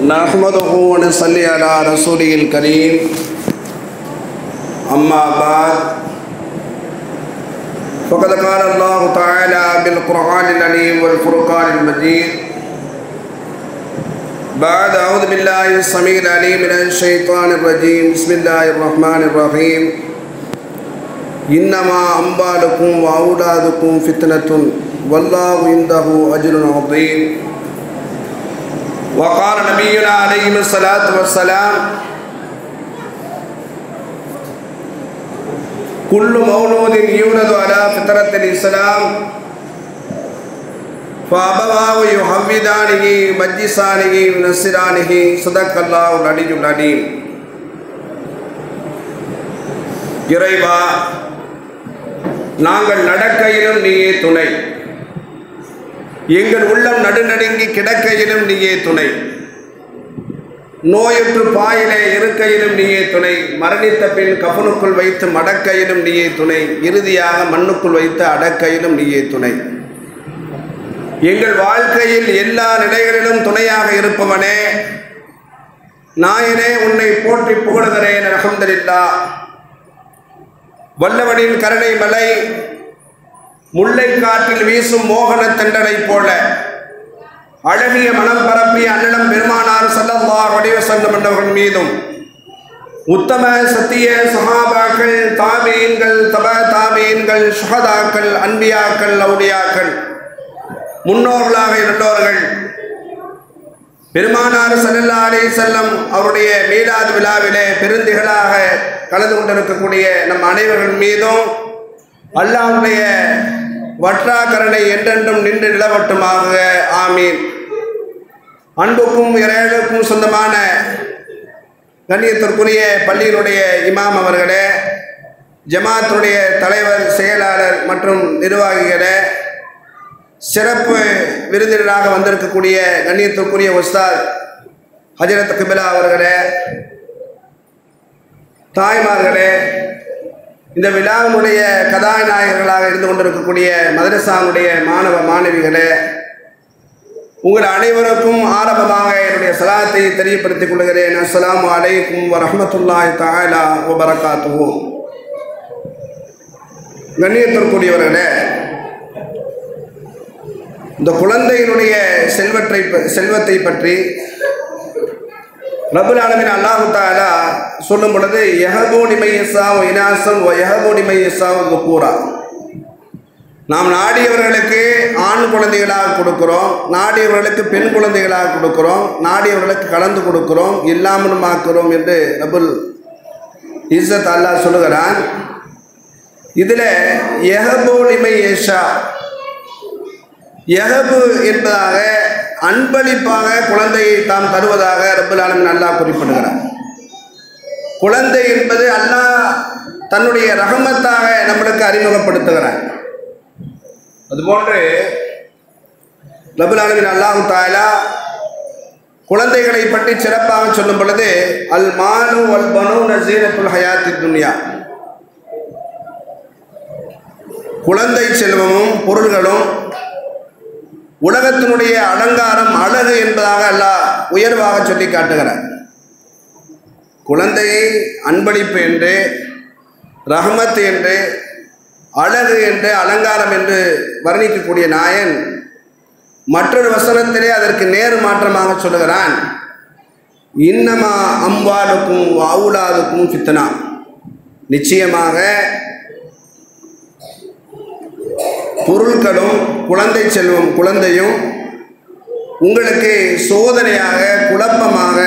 نحمده ونصلي على رسوله الكريم أما بعد فقد قال الله تعالى بالقرآن العليم والفرقان المجيد بعد أعوذ بالله السميع العليم من الشيطان الرجيم بسم الله الرحمن الرحيم إنما أموالكم وأولادكم فتنة والله عنده أجر عظيم وقال نبينا عليه الصلاة والسلام كل مولود يولد على فطرة الإسلام فأبواه يحمدانه مجلسانه ينصرانه صدق الله العلي العليم இறைவா நாங்கள் நடக்கையிலும் நீயே துணை எங்கள் உள்ளம் நடுநடுங்கி கிடக்கையிலும் நீயே துணை நோயுற்று பாயிலே இருக்கையிலும் நீயே துணை மரணித்த பின் கபனுக்குள் வைத்து மடக்கையிலும் நீயே துணை இறுதியாக மண்ணுக்குள் வைத்து அடக்கையிலும் நீயே துணை எங்கள் வாழ்க்கையில் எல்லா நிலைகளிலும் துணையாக இருப்பவனே நாயனே உன்னை போற்றி புகழுகிறேன் அலமதுல்லா வல்லவனின் கருணை மலை முல்லை காற்றில் வீசும் மோகன தெண்டலைப் போல அழகிய மனம் பரப்பிய அண்ணலம் பெருமானார் சல்லல்லா வடிவ செல்லும் என்றவர்கள் மீதும் உத்தம சத்திய சஹாபாக்கள் தாமீன்கள் தப தாமீன்கள் சுகதாக்கள் அன்பியாக்கள் லவுடியாக்கள் முன்னோர்களாக இருந்தவர்கள் பெருமானார் சல்லல்லா அலி செல்லம் அவருடைய மீலாது விழாவிலே பெருந்திகளாக கலந்து கொண்டிருக்கக்கூடிய நம் அனைவர்கள் மீதும் அல்லாவுடைய வற்றாக்கரணை என்றென்றும் நின்று நிலவட்டுமாக ஆமீன் அன்புக்கும் இறையலுக்கும் சொந்தமான கண்ணியத்திற்குரிய பள்ளியினுடைய இமாம் அவர்களே ஜமாத்துடைய தலைவர் செயலாளர் மற்றும் நிர்வாகிகளே சிறப்பு விருந்தினராக வந்திருக்கக்கூடிய கண்ணியத்திற்குரிய உஸ்தாத் ஹஜரத் கிபிலா அவர்களே தாய்மார்களே இந்த விழாவினுடைய கதாநாயகர்களாக இருந்து கொண்டிருக்கக்கூடிய மதரசாவுடைய மாணவ மாணவிகளே உங்கள் அனைவருக்கும் ஆரம்பமாக என்னுடைய சலாத்தை தெரியப்படுத்திக் கொள்கிறேன் அஸ்லாம் அலைக்கும் வரமத்துல்லாய் தாயலா வரகாத்துவோம் கண்ணியத்திற்குரியவர்களே இந்த குழந்தையினுடைய செல்வத்தை செல்வத்தை பற்றி ரபுல் ஆலமின் அல்லாஹு தாலா சொல்லும் பொழுது யஹபூனிமை இசாவும் இனாசம் யஹபூனிமை இசாவும் துக்கூரா நாம் நாடியவர்களுக்கு ஆண் குழந்தைகளாக கொடுக்கிறோம் நாடியவர்களுக்கு பெண் குழந்தைகளாக கொடுக்கிறோம் நாடியவர்களுக்கு கலந்து கொடுக்கிறோம் இல்லாமலும் ஆக்கிறோம் என்று ரபுல் இஸ்ஸத் அல்லாஹ் சொல்லுகிறான் இதில் யஹபூனிமை ஏஷா யகபு என்பதாக அன்பளிப்பாக குழந்தையை தாம் தருவதாக ரப்பல் ஆலமின் அல்லாஹ் குறிப்பிடுகிறார் குழந்தை என்பது அல்லாஹ் தன்னுடைய ரகமத்தாக நம்மளுக்கு அறிமுகப்படுத்துகிறார் அதுபோன்று ரபுல் ஆலமின் அல்லாஹு தாலா குழந்தைகளை பற்றி சிறப்பாக சொல்லும் பொழுது அல் மானு அல் பனு நசீரத்துல் ஹயாத்தி துன்யா குழந்தை செல்வமும் பொருள்களும் உலகத்தினுடைய அலங்காரம் அழகு என்பதாக அல்லாஹ் உயர்வாக சொல்லி காட்டுகிறார் குழந்தையை அன்பளிப்பு என்று ரஹமத் என்று அழகு என்று அலங்காரம் என்று வர்ணிக்கக்கூடிய நாயன் மற்றொரு வசனத்திலே அதற்கு நேரு மாற்றமாக சொல்லுகிறான் இன்னமா அம்பாலுக்கும் அவுலாதுக்கும் ஃபித்தனா நிச்சயமாக பொருட்களும் குழந்தை செல்வம் குழந்தையும் உங்களுக்கு சோதனையாக குழப்பமாக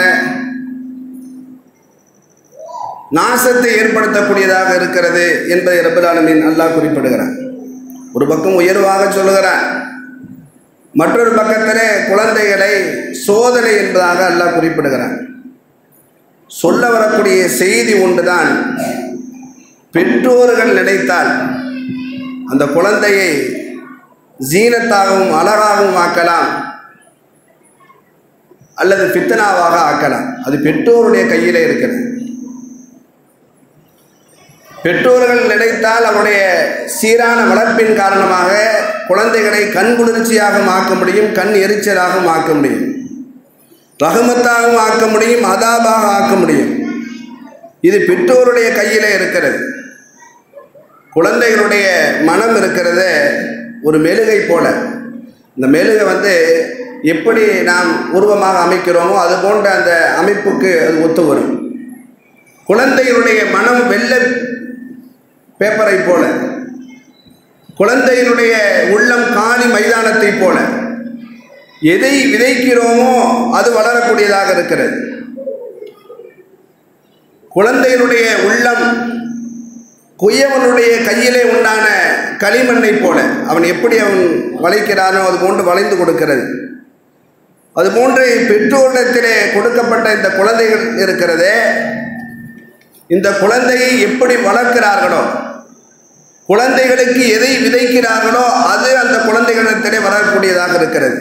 நாசத்தை ஏற்படுத்தக்கூடியதாக இருக்கிறது என்பதை ரபுலாலமின் அல்லாஹ் குறிப்பிடுகிறார் ஒரு பக்கம் உயர்வாக சொல்லுகிறார் மற்றொரு பக்கத்தில் குழந்தைகளை சோதனை என்பதாக அல்லாஹ் குறிப்பிடுகிறார் சொல்ல வரக்கூடிய செய்தி ஒன்றுதான் பெற்றோர்கள் நினைத்தால் அந்த குழந்தையை ஜீனத்தாகவும் அழகாகவும் ஆக்கலாம் அல்லது பித்தனாவாக ஆக்கலாம் அது பெற்றோருடைய கையில் இருக்கிறது பெற்றோர்கள் நினைத்தால் அவருடைய சீரான வளர்ப்பின் காரணமாக குழந்தைகளை கண் குளிர்ச்சியாக ஆக்க முடியும் கண் எரிச்சலாகவும் ஆக்க முடியும் ரஹமத்தாகவும் ஆக்க முடியும் அதாபாக ஆக்க முடியும் இது பெற்றோருடைய கையில் இருக்கிறது குழந்தைகளுடைய மனம் இருக்கிறத ஒரு மெழுகை போல இந்த மெழுகை வந்து எப்படி நாம் உருவமாக அமைக்கிறோமோ அது போன்ற அந்த அமைப்புக்கு அது ஒத்து வரும் குழந்தைகளுடைய மனம் வெள்ளை பேப்பரை போல குழந்தையினுடைய உள்ளம் காணி மைதானத்தை போல எதை விதைக்கிறோமோ அது வளரக்கூடியதாக இருக்கிறது குழந்தையினுடைய உள்ளம் குயவனுடைய கையிலே உண்டான களிமண்ணை போல அவன் எப்படி அவன் வளைக்கிறானோ அது போன்று வளைந்து கொடுக்கிறது அதுபோன்று பெற்றோரிடத்திலே கொடுக்கப்பட்ட இந்த குழந்தைகள் இருக்கிறதே இந்த குழந்தையை எப்படி வளர்க்கிறார்களோ குழந்தைகளுக்கு எதை விதைக்கிறார்களோ அது அந்த குழந்தைகளிடத்திலே வரக்கூடியதாக இருக்கிறது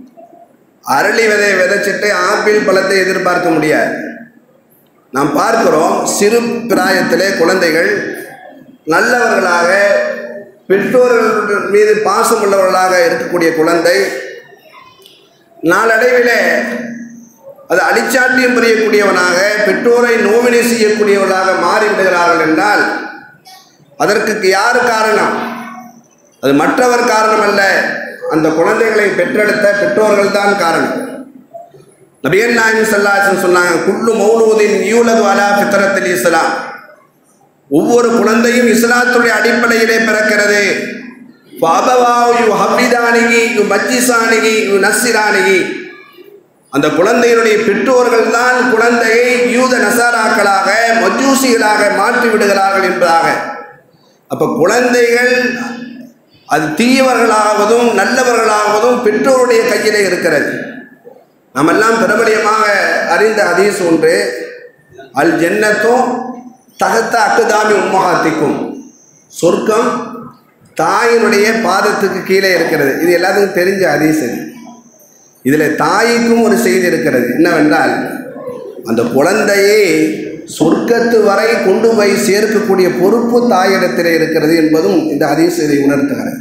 அரளி விதையை விதைச்சிட்டு ஆப்பிள் பழத்தை எதிர்பார்க்க முடியாது நாம் பார்க்கிறோம் சிறு பிராயத்திலே குழந்தைகள் நல்லவர்களாக பெற்றோர்கள் மீது பாசம் உள்ளவர்களாக இருக்கக்கூடிய குழந்தை நாளடைவிலே அது அடிச்சாட்டியம் புரியக்கூடியவனாக பெற்றோரை நோவினை செய்யக்கூடியவர்களாக மாறிவிடுகிறார்கள் என்றால் அதற்கு யார் காரணம் அது மற்றவர் காரணம் அல்ல அந்த குழந்தைகளை பெற்றெடுத்த பெற்றோர்கள் தான் காரணம் நபியன் நாயம் சல்லாசன் சொன்னாங்க குள்ளு மௌலூதின் யூலது அலா பித்தரத்தில் இஸ்லாம் ஒவ்வொரு குழந்தையும் இஸ்லாத்துடைய அடிப்படையிலே பிறக்கிறது அபவாவு யு ஹப்பிதானிகி யு மஜ்ஜிசானிகி யு நசிரானிகி அந்த குழந்தையினுடைய பெற்றோர்கள் தான் குழந்தையை யூத நசாராக்களாக மஜூசிகளாக மாற்றி விடுகிறார்கள் என்பதாக அப்போ குழந்தைகள் அது தீயவர்களாவதும் நல்லவர்களாவதும் பெற்றோருடைய கையிலே இருக்கிறது நாமெல்லாம் பிரபலியமாக அறிந்த அதீஸ் ஒன்று அல் ஜென்னத்தும் தகத்த அக்குதாமி உம்மகாத்திக்கும் சொர்க்கம் தாயினுடைய பாதத்துக்கு கீழே இருக்கிறது இது எல்லாத்துக்கும் தெரிஞ்ச அதீஸ் இது இதில் தாய்க்கும் ஒரு செய்தி இருக்கிறது என்னவென்றால் அந்த குழந்தையை சொர்க்கத்து வரை கொண்டு போய் சேர்க்கக்கூடிய பொறுப்பு தாயிடத்திலே இருக்கிறது என்பதும் இந்த அதீஸ் இதை உணர்த்துகிறது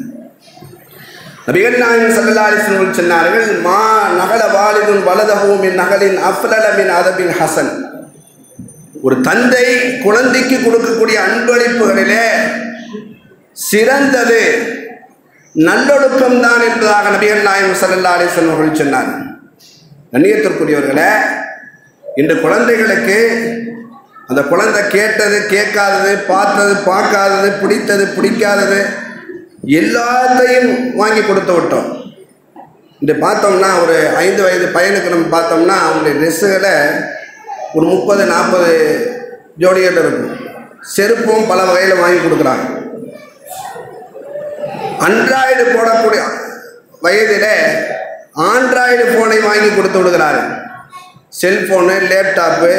நபிகள் நாயகம் சல்லல்லாலிசன் சொன்னார்கள் மா நகல வாலிதுன் வலதகவுமின் நகலின் அஃலலமின் அதபின் ஹசன் ஒரு தந்தை குழந்தைக்கு கொடுக்கக்கூடிய அன்பளிப்புகளிலே சிறந்தது நல்லொழுக்கம் தான் என்பதாக நபிகள் நாயகம் சல்லல்லா அலிசன் அவர்கள் சொன்னார் கண்ணியத்திற்குரியவர்களே இன்று குழந்தைகளுக்கு அந்த குழந்தை கேட்டது கேட்காதது பார்த்தது பார்க்காதது பிடித்தது பிடிக்காதது எல்லாத்தையும் வாங்கி கொடுத்து விட்டோம் இன்று பார்த்தோம்னா ஒரு ஐந்து வயது பையனுக்கு நம்ம பார்த்தோம்னா அவனுடைய ட்ரெஸ்ஸுகளை ஒரு முப்பது நாற்பது ஜோடிகள் இருக்கும் செருப்பும் பல வகையில் வாங்கி கொடுக்குறாங்க அண்ட்ராய்டு போடக்கூடிய வயதில் ஆண்ட்ராய்டு ஃபோனை வாங்கி கொடுத்து விடுகிறாரு செல்ஃபோனு லேப்டாப்பு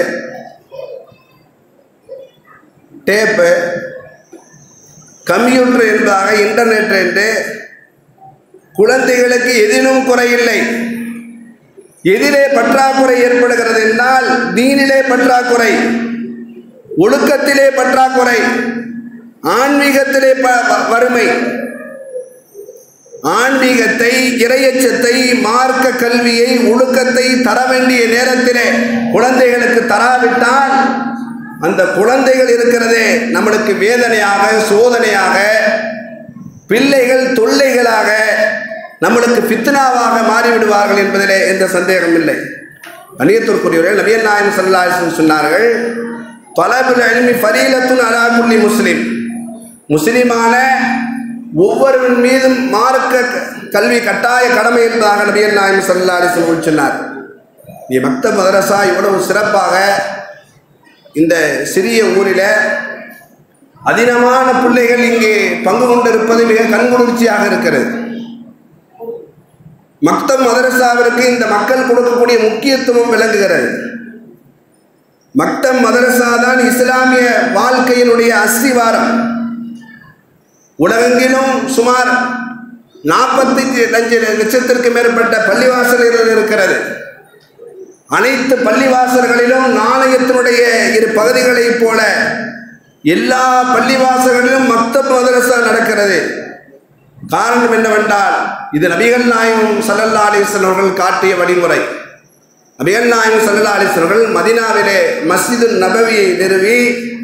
டேப்பு கம்ப்யூட்டர் என்பதாக இன்டர்நெட் என்று குழந்தைகளுக்கு எதிலும் குறையில்லை எதிலே பற்றாக்குறை ஏற்படுகிறது என்றால் தீனிலே பற்றாக்குறை ஒழுக்கத்திலே பற்றாக்குறை ஆன்மீகத்திலே ப- வறுமை ஆன்மீகத்தை இறையச்சத்தை மார்க்க கல்வியை ஒழுக்கத்தை தர வேண்டிய நேரத்திலே குழந்தைகளுக்கு தராவிட்டால் அந்த குழந்தைகள் இருக்கிறதே நம்மளுக்கு வேதனையாக சோதனையாக பிள்ளைகள் தொல்லைகளாக நம்மளுக்கு ஃபித்னாவாக மாறிவிடுவார்கள் என்பதிலே எந்த சந்தேகம் இல்லை அந்நியத்திற்குரியவர்கள் நபியல் நாயகம் சல்லாஹன் சொன்னார்கள் தொலைபுல் அல்மி ஃபரீலத்துன் அலா குல்லி முஸ்லிம் முஸ்லிமான ஒவ்வொருவன் மீதும் மார்க்க க- கல்வி கட்டாய கடமை என்பதாக நபியல் நாயகம் சல்லா அலிஸ்லம் சொன்னார் நீ மக்த மதரசா இவ்வளவு சிறப்பாக இந்த சிறிய ஊரில் அதினமான பிள்ளைகள் இங்கே பங்கு கொண்டிருப்பது மிக கண்குளிர்ச்சியாக இருக்கிறது மக்தம் மதரசாவிற்கு இந்த மக்கள் கொடுக்கக்கூடிய முக்கியத்துவம் விளங்குகிறது மக்தம் மதரசா தான் இஸ்லாமிய வாழ்க்கையினுடைய அஸ்திவாரம் உலகெங்கிலும் சுமார் நாற்பத்தி அஞ்சு லட்சத்திற்கு மேற்பட்ட பள்ளிவாசல்கள் இருக்கிறது அனைத்து பள்ளிவாசல்களிலும் நாணயத்தினுடைய இரு பகுதிகளைப் போல எல்லா பள்ளிவாசல்களிலும் மக்தப் மதரசா நடக்கிறது காரணம் என்னவென்றால் இது நபிகள் நாயகம் சல்லல்லா அலிஸ்லாம் அவர்கள் காட்டிய வழிமுறை நபிகள் நாயகம் சல்லா அலிஸ்வர்கள் மதினாவிலே மஸ்ஜிது நபவியை நிறுவி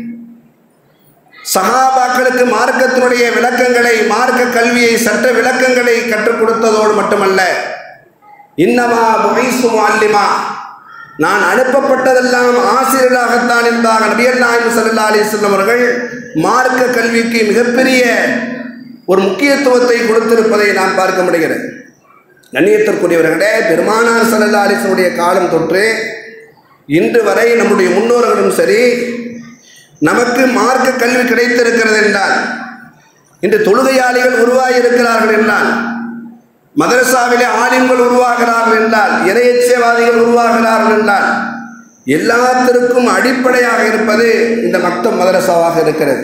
சஹாபாக்களுக்கு மார்க்கத்தினுடைய விளக்கங்களை மார்க்க கல்வியை சட்ட விளக்கங்களை கற்றுக் கொடுத்ததோடு மட்டுமல்ல இன்னமா முகைசு அல்லிமா நான் அனுப்பப்பட்டதெல்லாம் ஆசிரியராகத்தான் என்பதாக நபியல் நாயகம் சல்லா அலிஸ்லம் அவர்கள் மார்க்க கல்விக்கு மிகப்பெரிய ஒரு முக்கியத்துவத்தை கொடுத்திருப்பதை நாம் பார்க்க முடிகிறது கண்ணியத்திற்குரியவர்களே பெருமானார் சல்லா அலிஸ்லமுடைய காலம் தொற்று இன்று வரை நம்முடைய முன்னோர்களும் சரி நமக்கு மார்க்க கல்வி கிடைத்திருக்கிறது என்றால் இன்று தொழுகையாளிகள் உருவாகி இருக்கிறார்கள் என்றால் மதரசாவிலே ஆலிம்கள் உருவாகிறார்கள் என்றால் இறையச்சவாதிகள் உருவாகிறார்கள் என்றால் எல்லாத்திற்கும் அடிப்படையாக இருப்பது இந்த மக்தம் மதரசாவாக இருக்கிறது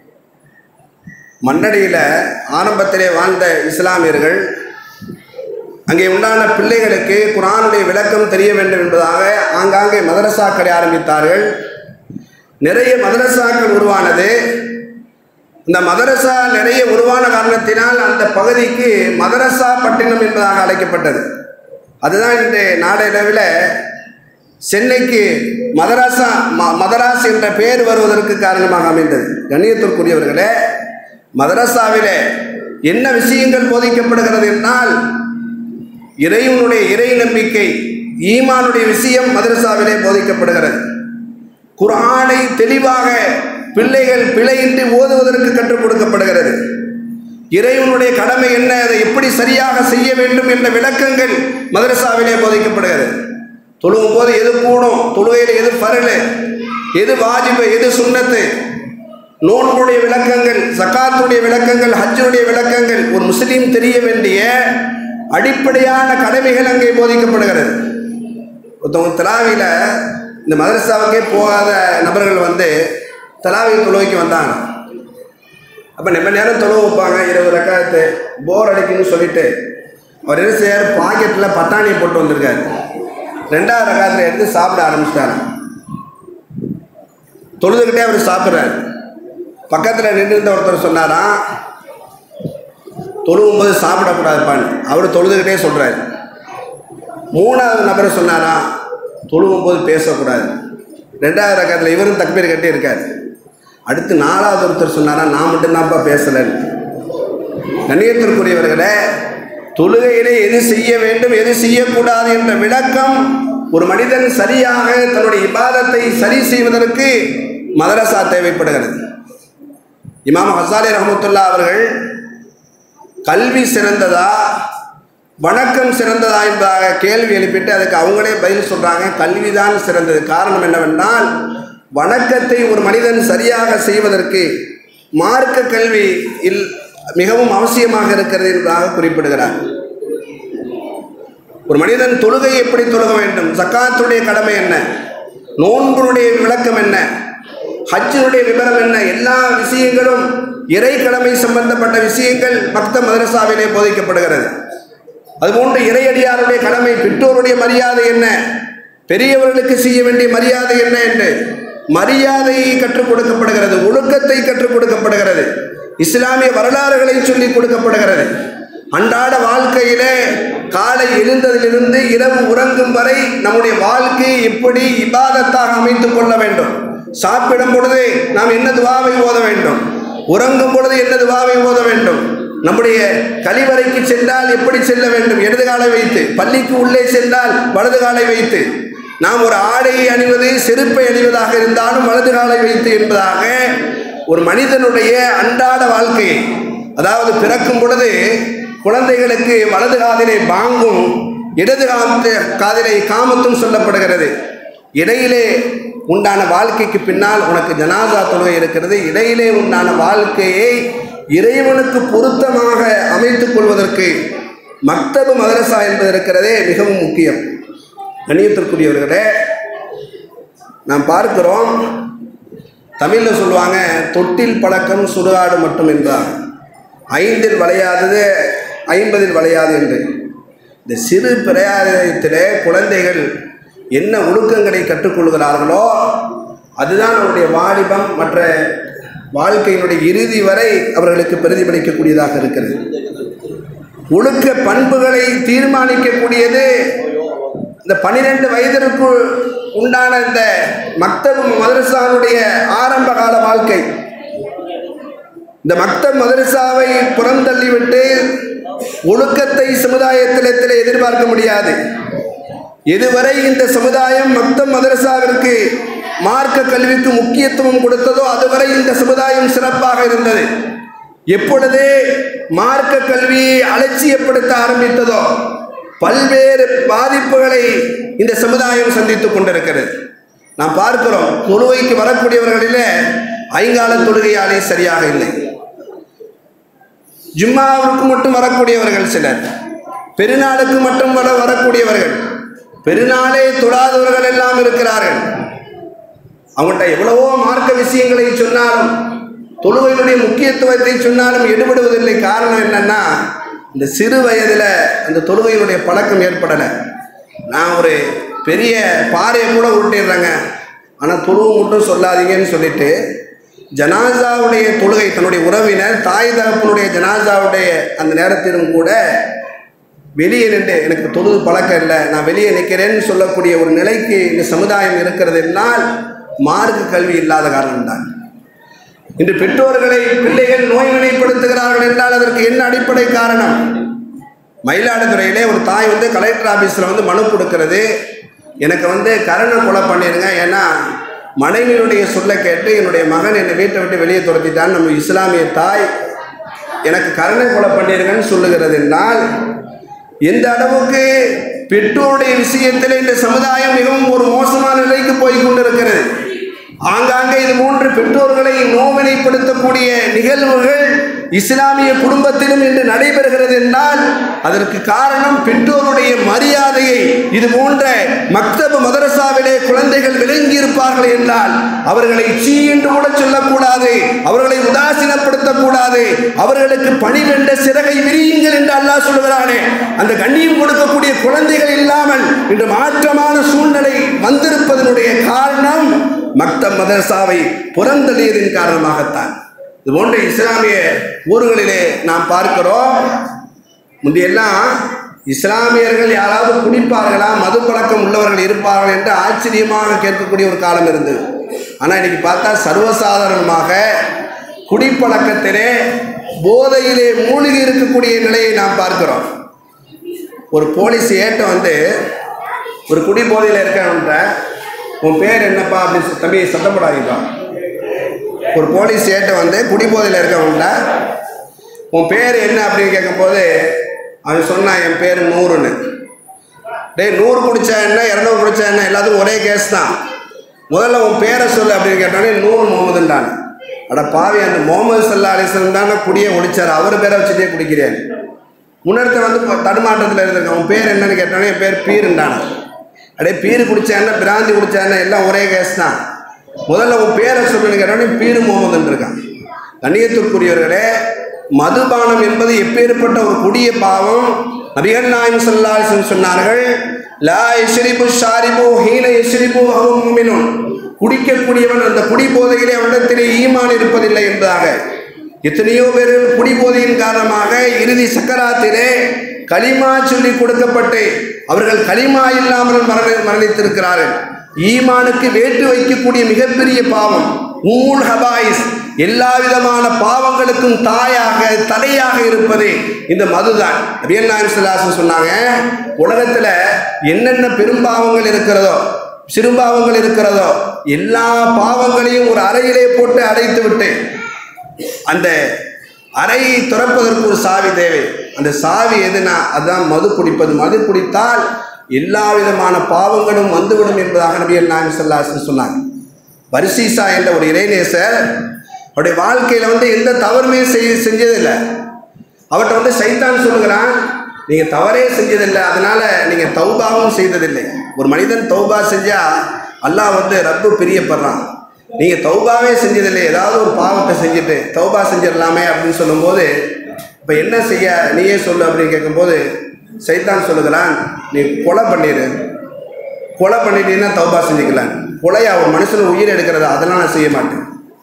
மண்ணடியில் ஆரம்பத்திலே வாழ்ந்த இஸ்லாமியர்கள் அங்கே உண்டான பிள்ளைகளுக்கு குரானுடைய விளக்கம் தெரிய வேண்டும் என்பதாக ஆங்காங்கே மதரசாக்களை ஆரம்பித்தார்கள் நிறைய மதரசாக்கள் உருவானது இந்த மதரசா நிறைய உருவான காரணத்தினால் அந்த பகுதிக்கு மதரசா பட்டினம் என்பதாக அழைக்கப்பட்டது அதுதான் இந்த நாடளவில் சென்னைக்கு மதராசா ம மதராஸ் என்ற பெயர் வருவதற்கு காரணமாக அமைந்தது கண்ணியத்திற்குரியவர்களே மதரசாவிலே என்ன விஷயங்கள் போதிக்கப்படுகிறது என்றால் இறைவனுடைய இறை நம்பிக்கை ஈமானுடைய விஷயம் மதரசாவிலே போதிக்கப்படுகிறது குரானை தெளிவாக பிள்ளைகள் பிழையின்றி ஓதுவதற்கு கற்றுக் கொடுக்கப்படுகிறது இறைவனுடைய கடமை என்ன அதை எப்படி சரியாக செய்ய வேண்டும் என்ற விளக்கங்கள் மதரசாவிலே போதிக்கப்படுகிறது தொழுவும் போது எது கூடும் தொழுகையில் எது பரலு எது வாஜிபு எது சுண்ணத்து நோன்புடைய விளக்கங்கள் சக்காத்துடைய விளக்கங்கள் ஹஜ்ஜுடைய விளக்கங்கள் ஒரு முஸ்லீம் தெரிய வேண்டிய அடிப்படையான கடமைகள் அங்கே போதிக்கப்படுகிறது ஒருத்தவங்க திராவியில் இந்த மதரசாவுக்கே போகாத நபர்கள் வந்து தலாவி தொழுவைக்கு வந்தாங்க அப்போ நம்ம நேரம் தொழுவு வைப்பாங்க இருபது ரக்காயத்து போர் அடிக்குன்னு சொல்லிட்டு அவர் என்ன செய்யார் பாக்கெட்டில் பட்டாணியை போட்டு வந்திருக்காரு ரெண்டாவது ரகாயத்தில் எடுத்து சாப்பிட ஆரம்பிச்சிட்டாரு தொழுதுகிட்டே அவர் சாப்பிட்றாரு பக்கத்தில் நின்று இருந்த ஒருத்தர் சொன்னாராம் தொழுவும்போது சாப்பிடக்கூடாதுப்பான்னு அவர் தொழுதுகிட்டே சொல்கிறாரு மூணாவது நபரை சொன்னாராம் தொழுவும்போது பேசக்கூடாது ரெண்டாவது ரகத்தில் இவரும் தக்பீர் கட்டி இருக்கார் அடுத்து நாலாவது ஒருத்தர் சொன்னாரா நான் மட்டும்தான்ப்பா பேசலைன்னு கண்ணியத்திற்குரியவர்களே தொழுகையிலே எது செய்ய வேண்டும் எது செய்யக்கூடாது என்ற விளக்கம் ஒரு மனிதன் சரியாக தன்னுடைய இபாதத்தை சரி செய்வதற்கு மதரசா தேவைப்படுகிறது இமாம் ஹசாலி ரஹமத்துல்லா அவர்கள் கல்வி சிறந்ததா வணக்கம் சிறந்ததா என்பதாக கேள்வி எழுப்பிட்டு அதுக்கு அவங்களே பதில் சொல்கிறாங்க கல்விதான் சிறந்தது காரணம் என்னவென்றால் வணக்கத்தை ஒரு மனிதன் சரியாக செய்வதற்கு மார்க்க கல்வி இல் மிகவும் அவசியமாக இருக்கிறது என்பதாக குறிப்பிடுகிறார் ஒரு மனிதன் தொழுகை எப்படி தொழுக வேண்டும் சக்காத்துடைய கடமை என்ன நோன்புடைய விளக்கம் என்ன ஹஜ்ஜினுடைய விவரம் என்ன எல்லா விஷயங்களும் இறை கடமை சம்பந்தப்பட்ட விஷயங்கள் பக்த மதரசாவிலே போதிக்கப்படுகிறது அதுபோன்று இறையடியாருடைய கடமை பெற்றோருடைய மரியாதை என்ன பெரியவர்களுக்கு செய்ய வேண்டிய மரியாதை என்ன என்று மரியாதையை கற்றுக் கொடுக்கப்படுகிறது ஒழுக்கத்தை கற்றுக் கொடுக்கப்படுகிறது இஸ்லாமிய வரலாறுகளை சொல்லி கொடுக்கப்படுகிறது அன்றாட வாழ்க்கையிலே காலை எழுந்ததிலிருந்து இரவு உறங்கும் வரை நம்முடைய வாழ்க்கையை எப்படி இபாதத்தாக அமைத்துக் கொள்ள வேண்டும் சாப்பிடும் பொழுது நாம் என்ன துவாவை ஓத வேண்டும் உறங்கும் பொழுது என்ன துவாவை ஓத வேண்டும் நம்முடைய கழிவறைக்கு சென்றால் எப்படி செல்ல வேண்டும் இடது காலை வைத்து பள்ளிக்கு உள்ளே சென்றால் வலது காலை வைத்து நாம் ஒரு ஆடையை அணிவது செருப்பை அணிவதாக இருந்தாலும் வலது காலை வைத்து என்பதாக ஒரு மனிதனுடைய அன்றாட வாழ்க்கையை அதாவது பிறக்கும் பொழுது குழந்தைகளுக்கு வலது காதிலே பாங்கும் இடது காத்து காதிலே காமத்தும் சொல்லப்படுகிறது இடையிலே உண்டான வாழ்க்கைக்கு பின்னால் உனக்கு ஜனாதா தொழுகை இருக்கிறது இடையிலே உண்டான வாழ்க்கையை இறைவனுக்கு பொருத்தமாக அமைத்துக் கொள்வதற்கு மக்தபு மதரசா என்பது இருக்கிறதே மிகவும் முக்கியம் கண்ணியத்திற்குரியவர்களே நாம் பார்க்கிறோம் தமிழில் சொல்லுவாங்க தொட்டில் பழக்கம் சுடுகாடு மட்டும் என்றார் ஐந்தில் வளையாதது ஐம்பதில் வளையாது என்று இந்த சிறு பிரயாயத்திலே குழந்தைகள் என்ன ஒழுக்கங்களை கற்றுக்கொள்கிறார்களோ அதுதான் அவருடைய வாலிபம் மற்ற வாழ்க்கையினுடைய இறுதி வரை அவர்களுக்கு பிரதிபலிக்கக்கூடியதாக இருக்கிறது ஒழுக்க பண்புகளை தீர்மானிக்கக்கூடியது இந்த பனிரெண்டு வயதிற்கு உண்டான இந்த மக்தப் மதரசாவுடைய ஆரம்ப கால வாழ்க்கை இந்த மக்தப் மதரசாவை புறந்தள்ளிவிட்டு ஒழுக்கத்தை சமுதாயத்திலத்தில் எதிர்பார்க்க முடியாது எதுவரை இந்த சமுதாயம் மக்தப் மதரசாவிற்கு மார்க்க கல்விக்கு முக்கியத்துவம் கொடுத்ததோ அதுவரை இந்த சமுதாயம் சிறப்பாக இருந்தது எப்பொழுது மார்க்க கல்வியை அலட்சியப்படுத்த ஆரம்பித்ததோ பல்வேறு பாதிப்புகளை இந்த சமுதாயம் சந்தித்துக் கொண்டிருக்கிறது நாம் பார்க்கிறோம் தொழுகைக்கு வரக்கூடியவர்களிலே ஐங்கால தொழுகையாலே சரியாக இல்லை ஜும்மாவுக்கு மட்டும் வரக்கூடியவர்கள் சிலர் பெருநாளுக்கு மட்டும் வர வரக்கூடியவர்கள் பெருநாளே தொழாதவர்கள் எல்லாம் இருக்கிறார்கள் அவங்கள்ட்ட எவ்வளவோ மார்க்க விஷயங்களை சொன்னாலும் தொழுகையினுடைய முக்கியத்துவத்தை சொன்னாலும் எடுபடுவதில்லை காரணம் என்னன்னா இந்த சிறு வயதில் அந்த தொழுகையினுடைய பழக்கம் ஏற்படலை நான் ஒரு பெரிய பாறையை கூட உருட்டிடுறேங்க ஆனால் தொழுவு மட்டும் சொல்லாதீங்கன்னு சொல்லிட்டு ஜனாசாவுடைய தொழுகை தன்னுடைய உறவினர் தாய் தகப்பனுடைய ஜனாசாவுடைய அந்த நேரத்திலும் கூட வெளியே நின்று எனக்கு தொழுது பழக்கம் இல்லை நான் வெளியே நிற்கிறேன்னு சொல்லக்கூடிய ஒரு நிலைக்கு இந்த சமுதாயம் இருக்கிறது என்னால் மார்க்க கல்வி இல்லாத காரணம்தான் இன்று பெற்றோர்களை பிள்ளைகள் நோய்வினைப்படுத்துகிறார்கள் என்றால் அதற்கு என்ன அடிப்படை காரணம் மயிலாடுதுறையிலே ஒரு தாய் வந்து கலெக்டர் ஆஃபீஸில் வந்து மனு கொடுக்கிறது எனக்கு வந்து கரணை கொலை பண்ணிடுங்க ஏன்னா மனைவியினுடைய சொல்ல கேட்டு என்னுடைய மகன் என்னை வீட்டை விட்டு வெளியே துரத்திட்டான் நம்ம இஸ்லாமிய தாய் எனக்கு கருணை கொலை பண்ணிருங்கன்னு சொல்லுகிறது என்றால் எந்த அளவுக்கு பெற்றோருடைய விஷயத்தில் இந்த சமுதாயம் மிகவும் ஒரு மோசமான நிலைக்கு போய் கொண்டிருக்கிறது ஆங்காங்கே இது மூன்று பெற்றோர்களை நோவினைப்படுத்தக்கூடிய நிகழ்வுகள் இஸ்லாமிய குடும்பத்திலும் இன்று நடைபெறுகிறது என்றால் அதற்கு காரணம் பெற்றோருடைய மரியாதையை இது போன்ற மக்தபு மதரசாவிலே குழந்தைகள் விளங்கி இருப்பார்கள் என்றால் அவர்களை சீ என்று கூட சொல்லக்கூடாது அவர்களை உதாசீனப்படுத்தக்கூடாது அவர்களுக்கு பணிவென்ற சிறகை விரியுங்கள் என்று அல்லாஹ் சொல்கிறானே அந்த கண்ணியம் கொடுக்கக்கூடிய குழந்தைகள் இல்லாமல் இன்று மாற்றமான சூழ்நிலை வந்திருப்பதனுடைய காரணம் மக்தப் மதரசாவை புறந்தள்ளியதின் காரணமாகத்தான் இது போன்ற இஸ்லாமிய ஊர்களிலே நாம் பார்க்கிறோம் முந்தையெல்லாம் இஸ்லாமியர்கள் யாராவது குடிப்பார்களா மது பழக்கம் உள்ளவர்கள் இருப்பார்கள் என்று ஆச்சரியமாக கேட்கக்கூடிய ஒரு காலம் இருந்தது ஆனால் இன்னைக்கு பார்த்தா சர்வசாதாரணமாக குடிப்பழக்கத்திலே போதையிலே மூழ்கி இருக்கக்கூடிய நிலையை நாம் பார்க்கிறோம் ஒரு போலீஸ் ஏட்ட வந்து ஒரு குடி போதையில் இருக்கவன்ட்ட உன் பேர் என்னப்பா அப்படின்னு சொல்லி, தம்பி சத்தப்படாதீப்பா ஒரு போலீஸ் ஏட்ட வந்து குடி போதையில் இருக்கவன்ட்ட உன் பேர் என்ன அப்படின்னு கேட்கும்போது அவன் சொன்னான் என் பேர் நூறுன்னு டேய் நூறு குடிச்சா என்ன இரநூறு குடிச்சா என்ன எல்லாத்துக்கும் ஒரே கேஸ் தான் முதல்ல உன் பேரை சொல்லு அப்படின்னு கேட்டானே நூறு முகமதுன்றான் அட பாவி அந்த முகமது சல்லா அலிஸ்லம் தானே குடியை ஒழிச்சார் அவர் பேரை வச்சுட்டே குடிக்கிறேன் முன்னெடுத்த வந்து இப்போ தடுமாற்றத்தில் இருந்திருக்கான் உன் பேர் என்னன்னு கேட்டானே என் பேர் பீருண்டான அடே பீர் குடிச்சா என்ன பிராந்தி குடிச்சா என்ன எல்லாம் ஒரே கேஸ் தான் முதல்ல உன் பேரை சொல்லுன்னு கேட்டானே பீரு முகமதுன்னு இருக்கான் கண்ணியத்திற்குரியவர்களே மதுபானம் என்பது எப்பேற்பட்ட ஒரு கொடிய பாவம் நபிகள் நாயம் சல்லாஹ் சொன்னார்கள் லா இஸ்ரிபு ஷாரிபு ஹீன இஸ்ரிபு அஹும் முமினுன் குடிக்கக்கூடியவன் அந்த குடி போதையிலே அவனிடத்திலே ஈமான் இருப்பதில்லை என்பதாக எத்தனையோ பேர் குடி போதையின் காரணமாக இறுதி சக்கராத்திலே களிமா சொல்லி கொடுக்கப்பட்டு அவர்கள் களிமா இல்லாமல் மரண மரணித்திருக்கிறார்கள் ஈமானுக்கு வேட்டு வைக்கக்கூடிய மிகப்பெரிய பாவம் ஊல் ஹபாயிஸ் எல்லா விதமான பாவங்களுக்கும் தாயாக தலையாக இருப்பது இந்த மதுதான் நபிகள் நாயகம் ஸல்லல்லாஹு அலைஹி வஸல்லம் சொன்னாங்க உலகத்துல என்னென்ன பெரும்பாவங்கள் இருக்கிறதோ சிறுபாவங்கள் இருக்கிறதோ எல்லா பாவங்களையும் ஒரு அறையிலே போட்டு அடைத்து விட்டு அந்த அறையை திறப்பதற்கு ஒரு சாவி தேவை அந்த சாவி எதுனா அதுதான் மது குடிப்பது மது குடித்தால் எல்லா விதமான பாவங்களும் வந்துவிடும் என்பதாக நபிகள் நாயகம் ஸல்லல்லாஹு அலைஹி வஸல்லம் சொன்னாங்க பரிசீசா என்ற ஒரு இறைநேசர் அவருடைய வாழ்க்கையில் வந்து எந்த தவறுமே செய் செஞ்சதில்லை அவர்கிட்ட வந்து சைத்தான் சொல்லுகிறான் நீங்கள் தவறே செஞ்சதில்லை அதனால நீங்கள் தௌபாவும் செய்ததில்லை ஒரு மனிதன் தௌபா செஞ்சால் அல்லாஹ் வந்து ரப்பு பிரியப்படுறான் நீங்கள் தௌபாவே செஞ்சதில்லை ஏதாவது ஒரு பாவத்தை செஞ்சுட்டு தௌபா செஞ்சிடலாமே அப்படின்னு சொல்லும்போது இப்போ என்ன செய்ய நீயே சொல்லு அப்படின்னு கேட்கும்போது சைத்தான் சொல்லுகிறான் நீ கொலை பண்ணிடு கொலை பண்ணிட்டீங்கன்னா தௌபா செஞ்சுக்கலாம் கொலையா ஒரு மனுஷன் உயிர் எடுக்கிறதா அதெல்லாம் நான் செய்ய மாட்டேன்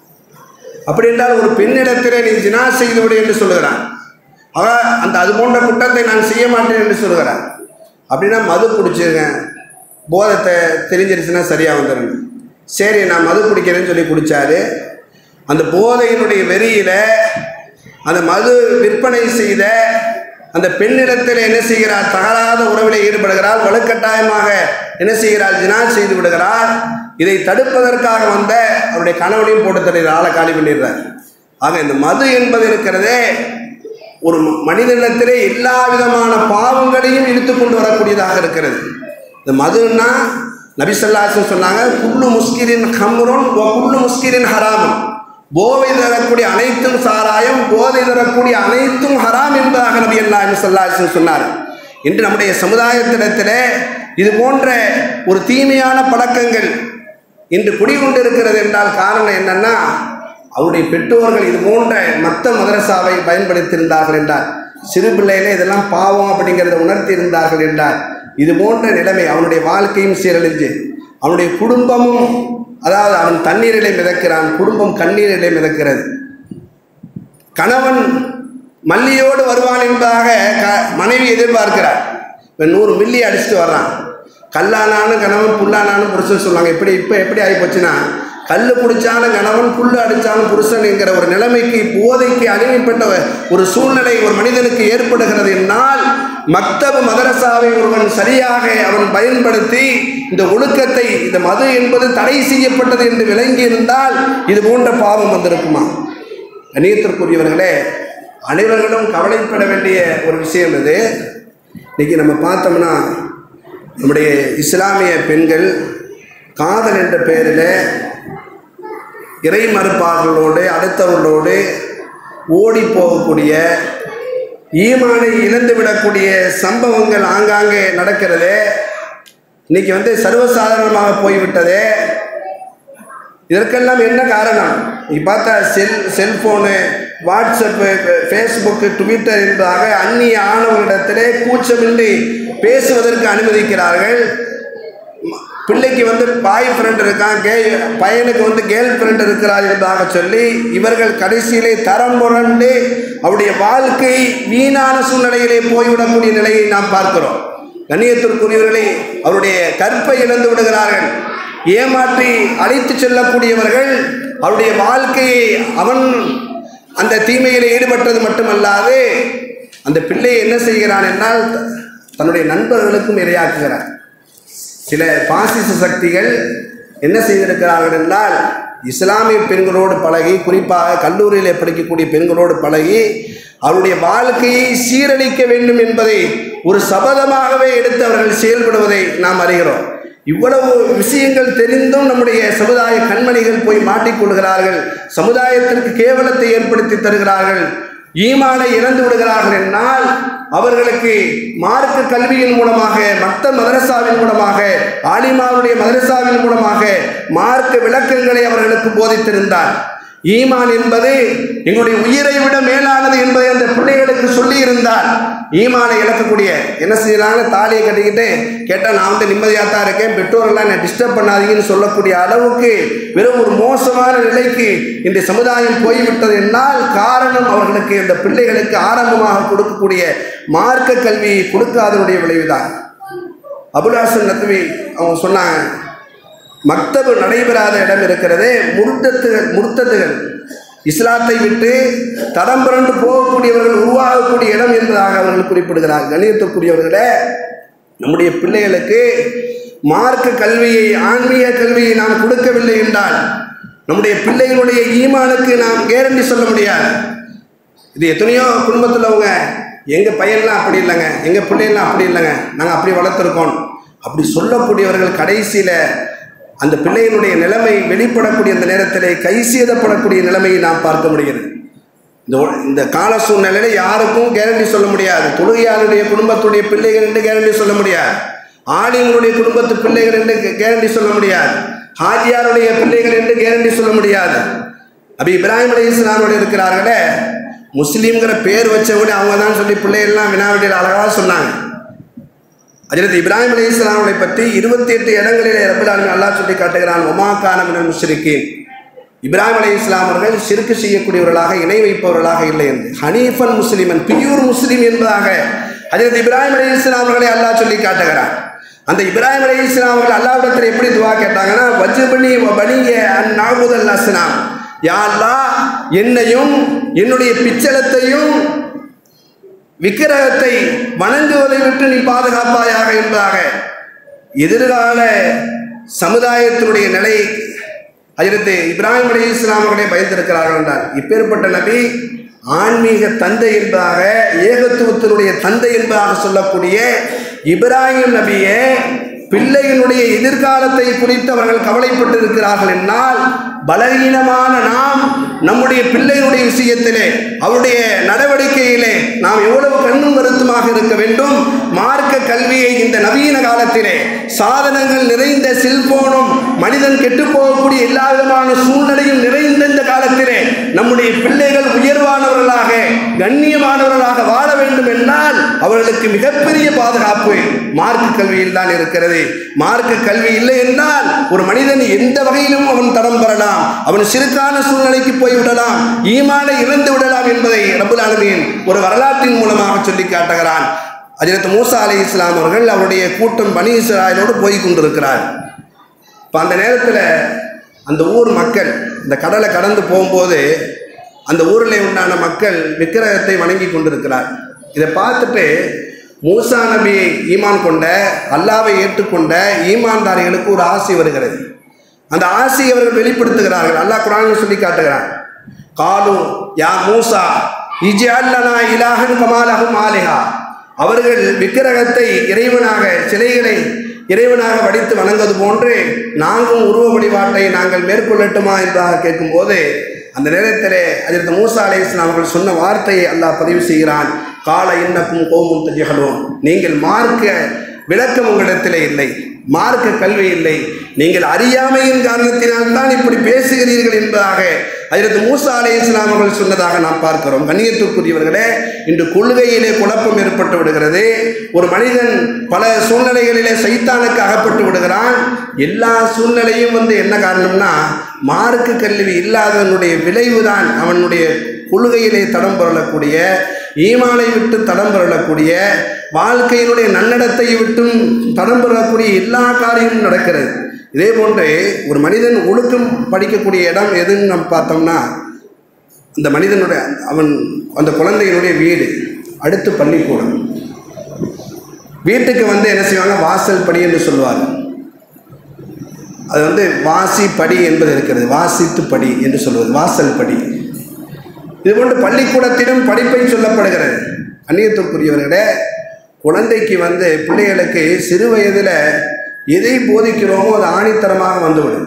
அப்படி என்றால் ஒரு பெண்ணிடத்திலே நீ ஜினா செய்து விடு என்று சொல்லுகிறான் அவன் அந்த அது போன்ற குற்றத்தை நான் செய்ய மாட்டேன் என்று சொல்லுகிறான் அப்படின்னா மது குடிச்சிருங்க போதத்தை தெரிஞ்சிருச்சுன்னா சரியாக வந்துடணும் சரி நான் மது குடிக்கிறேன்னு சொல்லி குடித்தாரு அந்த போதையினுடைய வெறியில் அந்த மது விற்பனை செய்த அந்த பெண்ணிடத்தில் என்ன செய்கிறார் தகராத உறவில் ஈடுபடுகிறார் வலுக்கட்டாயமாக என்ன செய்கிறார் ஜினால் செய்து விடுகிறார் இதை தடுப்பதற்காக வந்த அவருடைய கணவனையும் போட்டு தருகிறார் ஆளை காலி பண்ணிடுறார் ஆக இந்த மது என்பது இருக்கிறதே ஒரு மனிதனிடத்திலே எல்லா விதமான பாவங்களையும் இழுத்து கொண்டு வரக்கூடியதாக இருக்கிறது இந்த மதுன்னா நபிசல்லாசன் சொன்னாங்க குள்ளு முஸ்கிரின் ஹம்ருன் ஓ குள்ளு முஸ்கிரின் ஹராமுன் போதை தரக்கூடிய அனைத்தும் சாராயம் போதை தரக்கூடிய அனைத்தும் ஹராம் என்பதாக நபி அல்லாஹ் சொல்லாசன் சொன்னார் இன்று நம்முடைய சமுதாயத்திடத்திலே இது போன்ற ஒரு தீமையான பழக்கங்கள் இன்று குடிகொண்டிருக்கிறது என்றால் காரணம் என்னன்னா அவருடைய பெற்றோர்கள் இது போன்ற மத்த மதரசாவை பயன்படுத்தியிருந்தார்கள் என்றார் சிறு பிள்ளையில இதெல்லாம் பாவம் அப்படிங்கிறத உணர்த்தி இருந்தார்கள் என்றார் இது போன்ற நிலைமை அவனுடைய வாழ்க்கையும் சீரழிஞ்சு அவனுடைய குடும்பமும் அதாவது அவன் தண்ணீரிலே மிதக்கிறான் குடும்பம் கண்ணீரிலே மிதக்கிறது கணவன் மல்லியோடு வருவான் என்பதாக க மனைவி எதிர்பார்க்கிறார் இப்போ நூறு மில்லி அடிச்சுட்டு வர்றான் கல்லானாலும் கணவன் புல்லானாலும் புருஷன் சொல்லுவாங்க இப்படி இப்போ எப்படி ஆகி போச்சுன்னா கல் குடிச்சாலும் கணவன் புல்லு அடித்தாலும் புருஷன் என்கிற ஒரு நிலைமைக்கு போதைக்கு அடிமைப்பட்ட ஒரு சூழ்நிலை ஒரு மனிதனுக்கு ஏற்படுகிறது என்னால் மக்தபு மதரசாவை ஒருவன் சரியாக அவன் பயன்படுத்தி இந்த ஒழுக்கத்தை இந்த மது என்பது தடை செய்யப்பட்டது என்று விளங்கி இருந்தால் இது போன்ற பாவம் வந்திருக்குமா கணியத்திற்குரியவர்களே அனைவர்களும் கவலைப்பட வேண்டிய ஒரு விஷயம் இது இன்னைக்கு நம்ம பார்த்தோம்னா நம்முடைய இஸ்லாமிய பெண்கள் காதல் என்ற பெயரில் இறை மறுப்பாளர்களோடு அடுத்தவர்களோடு ஓடி போகக்கூடிய ஈமானை இழந்து விடக்கூடிய சம்பவங்கள் ஆங்காங்கே நடக்கிறது இன்னைக்கு வந்து சர்வசாதாரணமாக போய்விட்டது இதற்கெல்லாம் என்ன காரணம் நீ பார்த்தா cell cellphone WhatsApp Facebook Twitter என்பதாக அந்நிய ஆணவர்களிடத்திலே கூச்சமின்றி பேசுவதற்கு அனுமதிக்கிறார்கள் ம- பிள்ளைக்கு வந்து பாய் ஃப்ரெண்ட் இருக்கான் கே பையனுக்கு வந்து கேர்ள் ஃப்ரெண்ட் இருக்கிறார் என்பதாக சொல்லி இவர்கள் கடைசியிலே தரம் புரண்டு அவருடைய வாழ்க்கை வீணான சூழ்நிலையிலே போய்விடக்கூடிய நிலையை நாம் பார்க்கிறோம் கண்ணியத்திற்குரியவர்களை அவருடைய கற்பை இழந்து விடுகிறார்கள் ஏமாற்றி அழைத்து செல்லக்கூடியவர்கள் அவருடைய வாழ்க்கையை அவன் அந்த தீமையில் ஈடுபட்டது மட்டுமல்லாது அந்த பிள்ளை என்ன செய்கிறான் என்றால் த- தன்னுடைய நண்பர்களுக்கும் இரையாக்குகிறான் சில பாசிச சக்திகள் என்ன செய்திருக்கிறார்கள் என்றால் இஸ்லாமிய பெண்களோடு பழகி குறிப்பாக கல்லூரியில் படிக்கக்கூடிய பெண்களோடு பழகி அவருடைய வாழ்க்கையை சீரழிக்க வேண்டும் என்பதை ஒரு சபதமாகவே எடுத்து அவர்கள் செயல்படுவதை நாம் அறிகிறோம் இவ்வளவு விஷயங்கள் தெரிந்தும் நம்முடைய சமுதாய கண்மணிகள் போய் மாட்டிக்கொள்கிறார்கள் சமுதாயத்திற்கு கேவலத்தை ஏற்படுத்தி தருகிறார்கள் ஈமானை இழந்து விடுகிறார்கள் என்னால் அவர்களுக்கு மார்க்க கல்வியின் மூலமாக மத்த மதரசாவின் மூலமாக ஆலிமாவுடைய மதரசாவின் மூலமாக மார்க்க விளக்கங்களை அவர்களுக்கு போதித்திருந்தார் ஈமான் என்பது எங்களுடைய உயிரை விட மேலானது என்பதை அந்த பிள்ளைகளுக்கு சொல்லி இருந்தால் ஈமானை இழக்கக்கூடிய என்ன செய்யறாங்க தாலியை கட்டிக்கிட்டு கேட்டால் நான் வந்து நிம்மதியாக தான் இருக்கேன் பெற்றோரெல்லாம் என்னை டிஸ்டர்ப் பண்ணாதீங்கன்னு சொல்லக்கூடிய அளவுக்கு வெறும் ஒரு மோசமான நிலைக்கு இன்று சமுதாயம் போய்விட்டது என்னால் காரணம் அவர்களுக்கு இந்த பிள்ளைகளுக்கு ஆரம்பமாக கொடுக்கக்கூடிய மார்க்க கல்வி கொடுக்காதனுடைய விளைவுதான் அபுலாசன் நத்வி அவங்க சொன்னாங்க மக்தபு நடைபெறாத இடம் இருக்கிறது முர்த்தத்துகள் முர்த்தத்துகள் இஸ்லாத்தை விட்டு தடம் புரண்டு போகக்கூடியவர்கள் உருவாகக்கூடிய இடம் என்பதாக அவர்கள் குறிப்பிடுகிறார் கணியத்திற்குரியவர்களே நம்முடைய பிள்ளைகளுக்கு மார்க்க கல்வியை ஆன்மீக கல்வியை நாம் கொடுக்கவில்லை என்றால் நம்முடைய பிள்ளைகளுடைய ஈமானுக்கு நாம் கேரண்டி சொல்ல முடியாது இது எத்தனையோ குடும்பத்தில் அவங்க எங்கள் பையன்லாம் அப்படி இல்லைங்க எங்கள் பிள்ளைலாம் அப்படி இல்லைங்க நாங்கள் அப்படி வளர்த்துருக்கோம் அப்படி சொல்லக்கூடியவர்கள் கடைசியில் அந்த பிள்ளையினுடைய நிலைமை வெளிப்படக்கூடிய அந்த நேரத்தில் கை சேதப்படக்கூடிய நிலைமையை நாம் பார்க்க முடிகிறது இந்த உல- இந்த கால சூழ்நிலையில் யாருக்கும் கேரண்டி சொல்ல முடியாது தொழுகையாளுடைய குடும்பத்துடைய பிள்ளைகள் என்று கேரண்டி சொல்ல முடியாது ஆலிங்களுடைய குடும்பத்து பிள்ளைகள் என்று கேரண்டி சொல்ல முடியாது ஹாஜியாருடைய பிள்ளைகள் என்று கேரண்டி சொல்ல முடியாது அப்படி இப்ராஹிம் அலி இஸ்லாமோடு இருக்கிறார்களே முஸ்லீம்ங்கிற பேர் வச்சவங்க அவங்க தான் சொல்லி பிள்ளைகள்லாம் வினாவிடையில் அழகாக சொன்னாங்க அதில் இப்ராஹிம் அலி இஸ்லாமனை பற்றி இருபத்தி எட்டு இடங்களிலே ரபிலாலுமே அல்லாஹ் சொல்லி காட்டுகிறான் ஒமாக்கான மினல் முஷ்ரிக்கீன் இப்ராஹிம் அலி இஸ்லாம் அவர்கள் சிறுக்கு செய்யக்கூடியவர்களாக இணை வைப்பவர்களாக இல்லை என்று ஹனீஃபன் முஸ்லிமன் பியூர் முஸ்லிம் என்பதாக அதில் இப்ராஹிம் அலி இஸ்லாம் அவர்களை அல்லாஹ் சொல்லி காட்டுகிறான் அந்த இப்ராஹிம் அலி இஸ்லாம் அவர்கள் அல்லாவிடத்தில் எப்படி துவா கேட்டாங்கன்னா வஜ்பனி பனிய நாகுதல் அஸ்லாம் யா அல்லாஹ் என்னையும் என்னுடைய பிச்சலத்தையும் விக்கிரகத்தை வணங்குவதை விட்டு நீ பாதுகாப்பாயாக என்பதாக எதிர்கால சமுதாயத்தினுடைய நிலை அதிலிருந்து இப்ராஹிம் அலி இஸ்லாம் அவர்களே பயந்திருக்கிறார்கள் என்றார் இப்பேற்பட்ட நபி ஆன்மீக தந்தை என்பதாக ஏகத்துவத்தினுடைய தந்தை என்பதாக சொல்லக்கூடிய இப்ராஹிம் நபியே பிள்ளைகளுடைய எதிர்காலத்தை குறித்து அவர்கள் கவலைப்பட்டு இருக்கிறார்கள் என்னால் பலகீனமான நாம் நம்முடைய பிள்ளைகளுடைய விஷயத்திலே அவருடைய நடவடிக்கையிலே நாம் எவ்வளவு கண்ணும் கருத்துமாக இருக்க வேண்டும் மார்க்க கல்வியை இந்த நவீன காலத்திலே சாதனங்கள் நிறைந்த செல்போனும் மனிதன் கெட்டு போகக்கூடிய எல்லா விதமான சூழ்நிலையும் நிறைந்த இந்த காலத்திலே நம்முடைய பிள்ளைகள் உயர்வானவர்களாக கண்ணியமானவர்களாக வாழ வேண்டும் என்றால் அவர்களுக்கு மிகப்பெரிய பாதுகாப்பு மார்க்க கல்வியில் தான் இருக்கிறது மார்க்க கல்வி இல்லை என்றால் ஒரு மனிதன் எந்த வகையிலும் அவன் தடம் பெறலாம் அவன் சிறுக்கான சூழ்நிலைக்கு போய் விடலாம் ஈமானை இழந்து விடலாம் என்பதை ரபுல் ஆலமீன் ஒரு வரலாற்றின் மூலமாக சொல்லி காட்டுகிறான் அஜரத் மூசா அலி இஸ்லாம் அவர்கள் அவருடைய கூட்டம் பனி இஸ்ராயலோடு போய் கொண்டிருக்கிறார் இப்போ அந்த நேரத்தில் அந்த ஊர் மக்கள் இந்த கடலை கடந்து போகும்போது அந்த ஊரில் உண்டான மக்கள் விக்கிரகத்தை வணங்கி கொண்டிருக்கிறார் இதை பார்த்துட்டு மூசா நபியை ஈமான் கொண்ட அல்லாவை ஏற்றுக்கொண்ட ஈமான்தாரிகளுக்கு ஒரு ஆசை வருகிறது அந்த ஆசையை அவர்கள் வெளிப்படுத்துகிறார்கள் அல்லாஹ் குரான் சொல்லி காட்டுகிறான் காலு யா மூசா இஜல்லனா இலாஹன் கமாலகும் ஆலிஹா அவர்கள் விக்கிரகத்தை இறைவனாக சிலைகளை இறைவனாக வடித்து வணங்குவது போன்று நாங்களும் உருவ வழிபாட்டை நாங்கள் மேற்கொள்ளட்டுமா என்பதாக கேட்கும்போது அந்த நேரத்திலே அதில் மூசா அலை இஸ்லாம் அவர்கள் சொன்ன வார்த்தையை அல்லாஹ் பதிவு செய்கிறான் கால இன்னக்கும் கோமும் தஜகலோன் நீங்கள் மார்க்க விளக்கம் உங்களிடத்திலே இல்லை மார்க்க கல்வி இல்லை நீங்கள் அறியாமையின் காரணத்தினால் தான் இப்படி பேசுகிறீர்கள் என்பதாக அதிலிருந்து மூசா அலை இஸ்லாம் அவர்கள் சொன்னதாக நாம் பார்க்கிறோம் கண்ணியத்திற்குரியவர்களே இன்று கொள்கையிலே குழப்பம் ஏற்பட்டு விடுகிறது ஒரு மனிதன் பல சூழ்நிலைகளிலே சைத்தானுக்கு அகப்பட்டு விடுகிறான் எல்லா சூழ்நிலையும் வந்து என்ன காரணம்னா மார்க்க கல்வி இல்லாதவனுடைய விளைவுதான் அவனுடைய கொள்கையிலே தடம் புரளக்கூடிய ஈமானை விட்டு தடம் புரளக்கூடிய வாழ்க்கையினுடைய நன்னடத்தை விட்டும் தடம் புரளக்கூடிய எல்லா காரியமும் நடக்கிறது இதே போன்று ஒரு மனிதன் ஒழுக்கம் படிக்கக்கூடிய இடம் எதுன்னு நம்ம பார்த்தோம்னா அந்த மனிதனுடைய அவன் அந்த குழந்தையினுடைய வீடு அடுத்து பள்ளிக்கூடம் வீட்டுக்கு வந்து என்ன செய்வாங்க வாசல் படி என்று சொல்லுவார் அது வந்து வாசி படி என்பது இருக்கிறது வாசித்து படி என்று சொல்வது வாசல் படி இது போன்று பள்ளிக்கூடத்திலும் படிப்பை சொல்லப்படுகிறது அந்நியத்திற்குரியவர்களே குழந்தைக்கு வந்து பிள்ளைகளுக்கு சிறு வயதில் எதை போதிக்கிறோமோ அது ஆணித்தரமாக வந்துவிடும்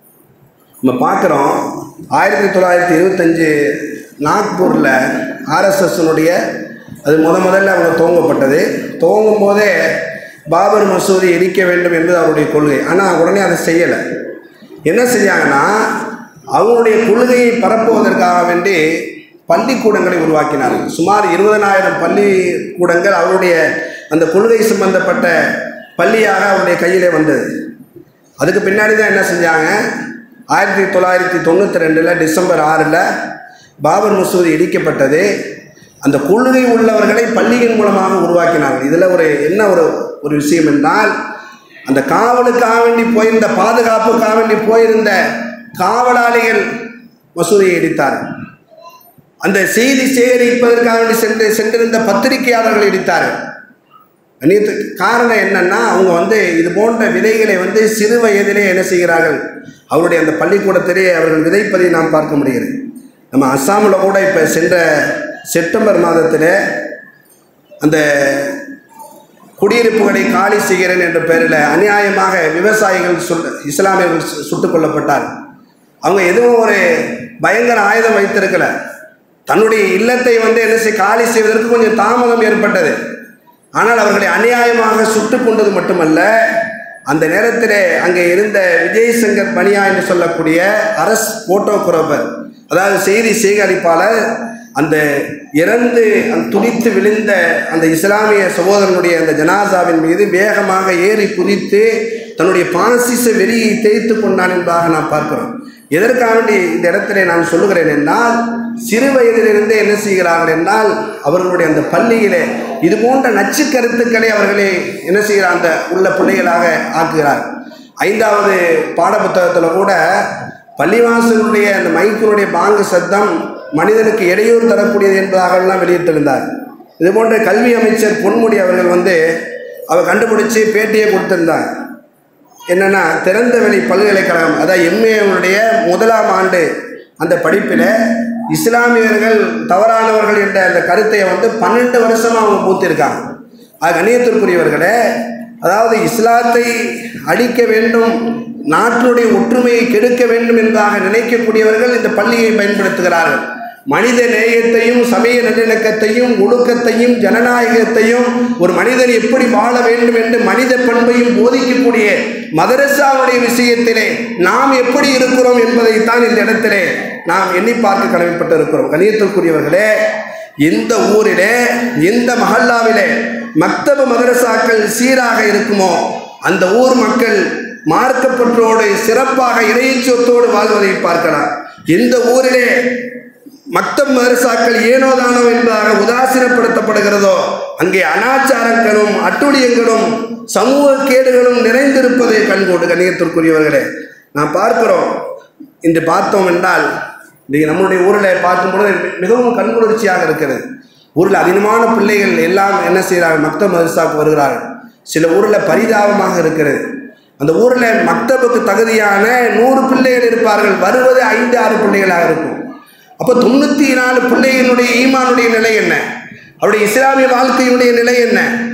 நம்ம பார்க்குறோம் ஆயிரத்தி தொள்ளாயிரத்தி இருபத்தஞ்சி நாக்பூரில் ஆர்எஸ்எஸ்னுடைய அது முத முதல்ல அவங்க துவங்கப்பட்டது துவங்கும் போதே பாபர் மசூதி எரிக்க வேண்டும் என்பது அவருடைய கொள்கை ஆனால் உடனே அதை செய்யலை என்ன செஞ்சாங்கன்னா அவங்களுடைய கொள்கையை பரப்புவதற்காக வேண்டி பள்ளிக்கூடங்களை உருவாக்கினார்கள் சுமார் இருபதனாயிரம் பள்ளிக்கூடங்கள் அவருடைய அந்த கொள்கை சம்பந்தப்பட்ட பள்ளியாக அவருடைய கையிலே வந்தது அதுக்கு பின்னாடி தான் என்ன செஞ்சாங்க ஆயிரத்தி தொள்ளாயிரத்தி தொண்ணூற்றி ரெண்டில் டிசம்பர் ஆறில் பாபர் மசூதி இடிக்கப்பட்டது அந்த கொள்கை உள்ளவர்களை பள்ளியின் மூலமாக உருவாக்கினார்கள் இதில் ஒரு என்ன ஒரு ஒரு விஷயம் என்றால் அந்த காவலுக்காக வேண்டி போயிருந்த பாதுகாப்புக்காக வேண்டி போயிருந்த காவலாளிகள் மசூதியை இடித்தார்கள் அந்த செய்தி சேகரிப்பதற்காக வேண்டி சென்று சென்றிருந்த பத்திரிகையாளர்கள் இடித்தார்கள் அந்நியத்துக்கு காரணம் என்னன்னா அவங்க வந்து இது போன்ற விதைகளை வந்து சிறு வயதிலே என்ன செய்கிறார்கள் அவருடைய அந்த பள்ளிக்கூடத்திலே அவர்கள் விதைப்பதை நாம் பார்க்க முடிகிறது நம்ம அஸ்ஸாமில் கூட இப்போ சென்ற செப்டம்பர் மாதத்தில் அந்த குடியிருப்புகளை காலி செய்கிறேன் என்ற பெயரில் அநியாயமாக விவசாயிகள் சுட் இஸ்லாமியர்கள் சு- சுட்டுக் கொல்லப்பட்டார் அவங்க எதுவும் ஒரு பயங்கர ஆயுதம் வைத்திருக்கல தன்னுடைய இல்லத்தை வந்து என்ன செய்ய காலி செய்வதற்கு கொஞ்சம் தாமதம் ஏற்பட்டது ஆனால் அவர்களை அநியாயமாக சுட்டு கொண்டது மட்டுமல்ல அந்த நேரத்தில் அங்கே இருந்த விஜய் சங்கர் பனியா என்று சொல்லக்கூடிய அரஸ் போட்டோகிராஃபர் அதாவது செய்தி சேகரிப்பாளர் அந்த இறந்து அந்த துடித்து விழுந்த அந்த இஸ்லாமிய சகோதரனுடைய அந்த ஜனாசாவின் மீது வேகமாக ஏறி குதித்து தன்னுடைய பாசிச வெறியை தேய்த்து கொண்டான் என்பதாக நாம் பார்க்கிறோம் எதற்காக வேண்டி இந்த இடத்திலே நான் சொல்லுகிறேன் என்றால் சிறு வயதிலிருந்தே என்ன செய்கிறார்கள் என்றால் அவர்களுடைய அந்த பள்ளியிலே இது போன்ற நச்சு கருத்துக்களை அவர்களே என்ன செய்கிறார் அந்த உள்ள பிள்ளைகளாக ஆக்குகிறார் ஐந்தாவது பாடப்புத்தகத்தில் கூட பள்ளிவாசலுடைய அந்த மைக்கினுடைய பாங்கு சத்தம் மனிதனுக்கு இடையூறு தரக்கூடியது என்பதாகலாம் வெளியிட்டிருந்தார் இது போன்ற கல்வி அமைச்சர் பொன்முடி அவர்கள் வந்து அவர் கண்டுபிடிச்சி பேட்டியை கொடுத்திருந்தார் என்னென்னா திறந்தவெளி பல்கலைக்கழகம் அதாவது எம்ஏனுடைய முதலாம் ஆண்டு அந்த படிப்பில் இஸ்லாமியர்கள் தவறானவர்கள் என்ற அந்த கருத்தை வந்து பன்னெண்டு வருஷமாக அவங்க பூத்திருக்காங்க அது கண்ணியத்திற்குரியவர்களே அதாவது இஸ்லாத்தை அழிக்க வேண்டும் நாட்டினுடைய ஒற்றுமையை கெடுக்க வேண்டும் என்பதாக நினைக்கக்கூடியவர்கள் இந்த பள்ளியை பயன்படுத்துகிறார்கள் மனித நேயத்தையும் சமய நல்லிணக்கத்தையும் ஒழுக்கத்தையும் ஜனநாயகத்தையும் ஒரு மனிதன் எப்படி வாழ வேண்டும் என்று மனித பண்பையும் போதிக்கக்கூடிய மதரசாவுடைய விஷயத்திலே நாம் எப்படி இருக்கிறோம் என்பதைத்தான் இந்த இடத்திலே நாம் எண்ணி பார்க்க கடமைப்பட்டு இருக்கிறோம் கணியத்திற்குரியவர்களே எந்த ஊரிலே எந்த மஹல்லாவிலே மக்தப மதரசாக்கள் சீராக இருக்குமோ அந்த ஊர் மக்கள் மார்க்கப்பற்றோடு சிறப்பாக இறைச்சொத்தோடு வாழ்வதை பார்க்கலாம் எந்த ஊரிலே மக்தப் மதரசாக்கள் ஏனோதானோ என்பதாக உதாசீனப்படுத்தப்படுகிறதோ அங்கே அனாச்சாரங்களும் அட்டுழியங்களும் சமூக கேடுகளும் நிறைந்திருப்பதை கண்கொண்டு கண்ணியத்திற்குரியவர்களே நாம் பார்க்கிறோம் இன்று பார்த்தோம் என்றால் இன்றைக்கு நம்மளுடைய ஊரில் பார்க்கும்பொழுது மிகவும் கண்குளிர்ச்சியாக இருக்கிறது ஊரில் அதிகமான பிள்ளைகள் எல்லாம் என்ன செய்கிறார்கள் மக்தப் மதரசாவுக்கு வருகிறார்கள் சில ஊரில் பரிதாபமாக இருக்கிறது அந்த ஊரில் மக்தபுக்கு தகுதியான நூறு பிள்ளைகள் இருப்பார்கள் வருவது ஐந்து ஆறு பிள்ளைகளாக இருக்கும் அப்போ தொண்ணூற்றி நாலு பிள்ளைகளுடைய ஈமானுடைய நிலை என்ன அவருடைய இஸ்லாமிய வாழ்க்கையினுடைய நிலை என்ன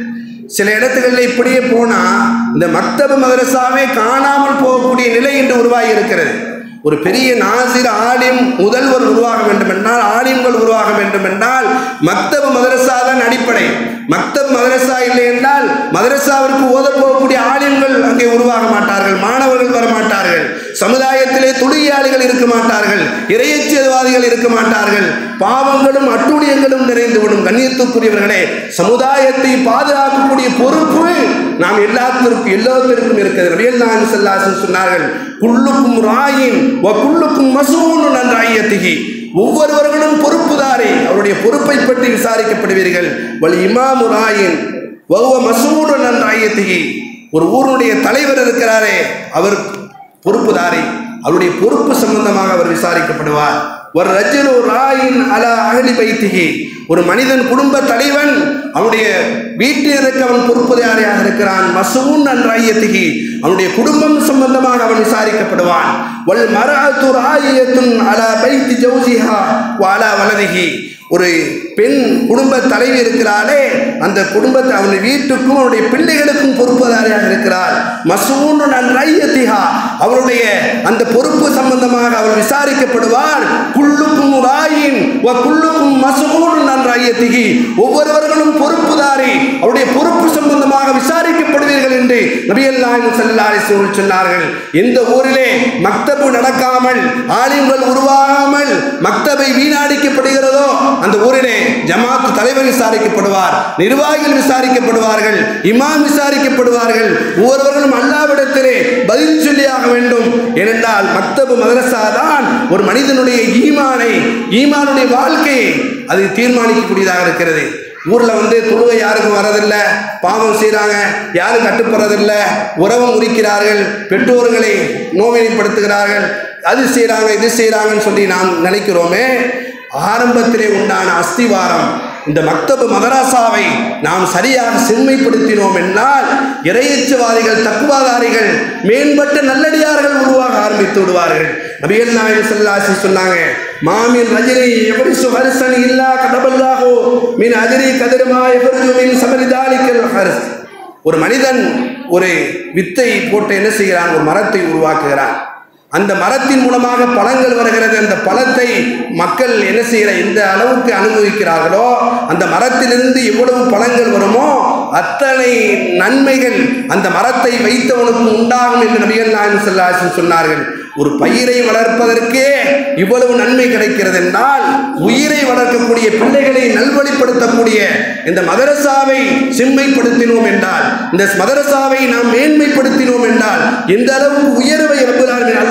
சில இடத்துகளில் இப்படியே போனால் இந்த மக்தப மதரசாவே காணாமல் போகக்கூடிய நிலை என்று உருவாகி இருக்கிறது ஒரு பெரிய நாசிர் ஆலிம் முதல்வர் உருவாக வேண்டும் என்றால் ஆலிம்கள் உருவாக வேண்டும் என்றால் மக்தப மதரசா தான் அடிப்படை மக்தப் மதரசா இல்லை என்றால் மதரசாவிற்கு ஓத போகக்கூடிய ஆலிம்கள் அங்கே உருவாக மாட்டார்கள் மாணவர்கள் வர மாட்டார்கள் சமுதாயத்திலே துணியாளிகள் இருக்க மாட்டார்கள் இறையச்சியவாதிகள் இருக்க மாட்டார்கள் பாவங்களும் அட்டூழியங்களும் நிறைந்துவிடும் கண்ணியத்துக்குரியவர்களே சமுதாயத்தை பாதுகாக்கக்கூடிய பொறுப்பு நாம் எல்லாத்திற்கும் எல்லாத்திற்கும் இருக்கிறது ரவியல் நாயன் செல்லாசன் சொன்னார்கள் குள்ளுக்கும் ராயின் வ குள்ளுக்கும் மசூனு நன்றாயத்திகி ஒவ்வொருவர்களும் பொறுப்புதாரி அவருடைய பொறுப்பை பற்றி விசாரிக்கப்படுவீர்கள் வல் இமாமு ராயின் வகுவ மசூடு நன்றாயத்திகி ஒரு ஊருடைய தலைவர் இருக்கிறாரே அவர் பொறுப்புதாரி அவருடைய பொறுப்பு சம்பந்தமாக அவர் விசாரிக்கப்படுவார் ஒரு ரஜினு ராயின் அல அகலி பைத்திகி ஒரு மனிதன் குடும்ப தலைவன் அவனுடைய வீட்டில் இருக்க அவன் பொறுப்புதாரியாக இருக்கிறான் மசூன் நன்றாயத்திகி அவனுடைய குடும்பம் சம்பந்தமாக அவன் விசாரிக்கப்படுவான் வல் மரஅத்து ராயியத்துன் அலா பைத்தி ஜௌசிஹா வாலா வலதிகி ஒரு பெண் குடும்ப தலைவி இருக்கிறாளே அந்த குடும்பத்தை அவனுடைய வீட்டுக்கும் அவனுடைய பிள்ளைகளுக்கும் பொறுப்புதாரியாக இருக்கிறார் மசூனு நன்றையத்திகா அவருடைய அந்த பொறுப்பு சம்பந்தமாக அவள் விசாரிக்கப்படுவார் குள்ளுக்கும் ராயின் வ குள்ளுக்கும் மசூனு நன்றையத்திகி ஒவ்வொருவர்களும் பொறுப்புதாரி அவருடைய பொறுப்பு சம்பந்தமாக விசாரிக்கப்படுவீர்கள் என்று நபிகள் நாயகம் செல்லாரி சொன்னார்கள் இந்த ஊரிலே மக்தபு நடக்காமல் ஆலிம்கள் உருவாகாமல் மக்தபை வீணடிக்கப்படுகிறதோ அந்த ஊரிலே ஜமாத் தலைவர் விசாரிக்கப்படுவார் நிர்வாகிகள் விசாரிக்கப்படுவார்கள் இமாம் விசாரிக்கப்படுவார்கள் ஒவ்வொருவர்களும் அல்லாவிடத்திலே பதில் சொல்லியாக வேண்டும் ஏனென்றால் மக்தபு மதரசா தான் ஒரு மனிதனுடைய ஈமானை ஈமானுடைய வாழ்க்கையை அது தீர்மானிக்கக்கூடியதாக இருக்கிறது ஊரில் வந்து தொழுகை யாருக்கும் வரதில்லை பாவம் செய்கிறாங்க யாரும் கட்டுப்படுறதில்லை உறவு முறிக்கிறார்கள் பெற்றோர்களை நோவினைப்படுத்துகிறார்கள் அது செய்கிறாங்க இது செய்கிறாங்கன்னு சொல்லி நாம் நினைக்கிறோமே ஆரம்பத்திலே உண்டான அஸ்திவாரம் இந்த மக்தபு மதராசாவை நாம் சரியாக செம்மைப்படுத்தினோம் என்றால் இறையச்சவாதிகள் தக்குவாதாரிகள் மேம்பட்ட நல்லடியார்கள் உருவாக ஆரம்பித்து விடுவார்கள் நபிகள் நாயகம் செல்லாசி சொன்னாங்க மாமின் ரஜினி எப்படி சுஹரிசன் இல்லா கடபல்லாகோ மின் அதிரி கதிரமா எவர்ஜு மின் சமரிதாலிக்கல் ஹர்ஸ் ஒரு மனிதன் ஒரு வித்தை போட்டு என்ன செய்கிறான் ஒரு மரத்தை உருவாக்குகிறான் அந்த மரத்தின் மூலமாக பழங்கள் வருகிறது அந்த பழத்தை மக்கள் என்ன செய்கிற எந்த அளவுக்கு அனுபவிக்கிறார்களோ அந்த மரத்திலிருந்து எவ்வளவு பழங்கள் வருமோ அத்தனை நன்மைகள் அந்த மரத்தை வைத்தவனுக்கு உண்டாகும் என்று நபிகள் நாயகம் செல்லாசன் சொன்னார்கள் ஒரு பயிரை வளர்ப்பதற்கே இவ்வளவு நன்மை கிடைக்கிறது என்றால் உயிரை வளர்க்கக்கூடிய பிள்ளைகளை நல்வழிப்படுத்தக்கூடிய இந்த மதரசாவை செம்மைப்படுத்தினோம் என்றால் இந்த மதரசாவை நாம் மேன்மைப்படுத்தினோம் என்றால் எந்த அளவுக்கு உயர்வை ரப்புலாரின் அல்லாஹ்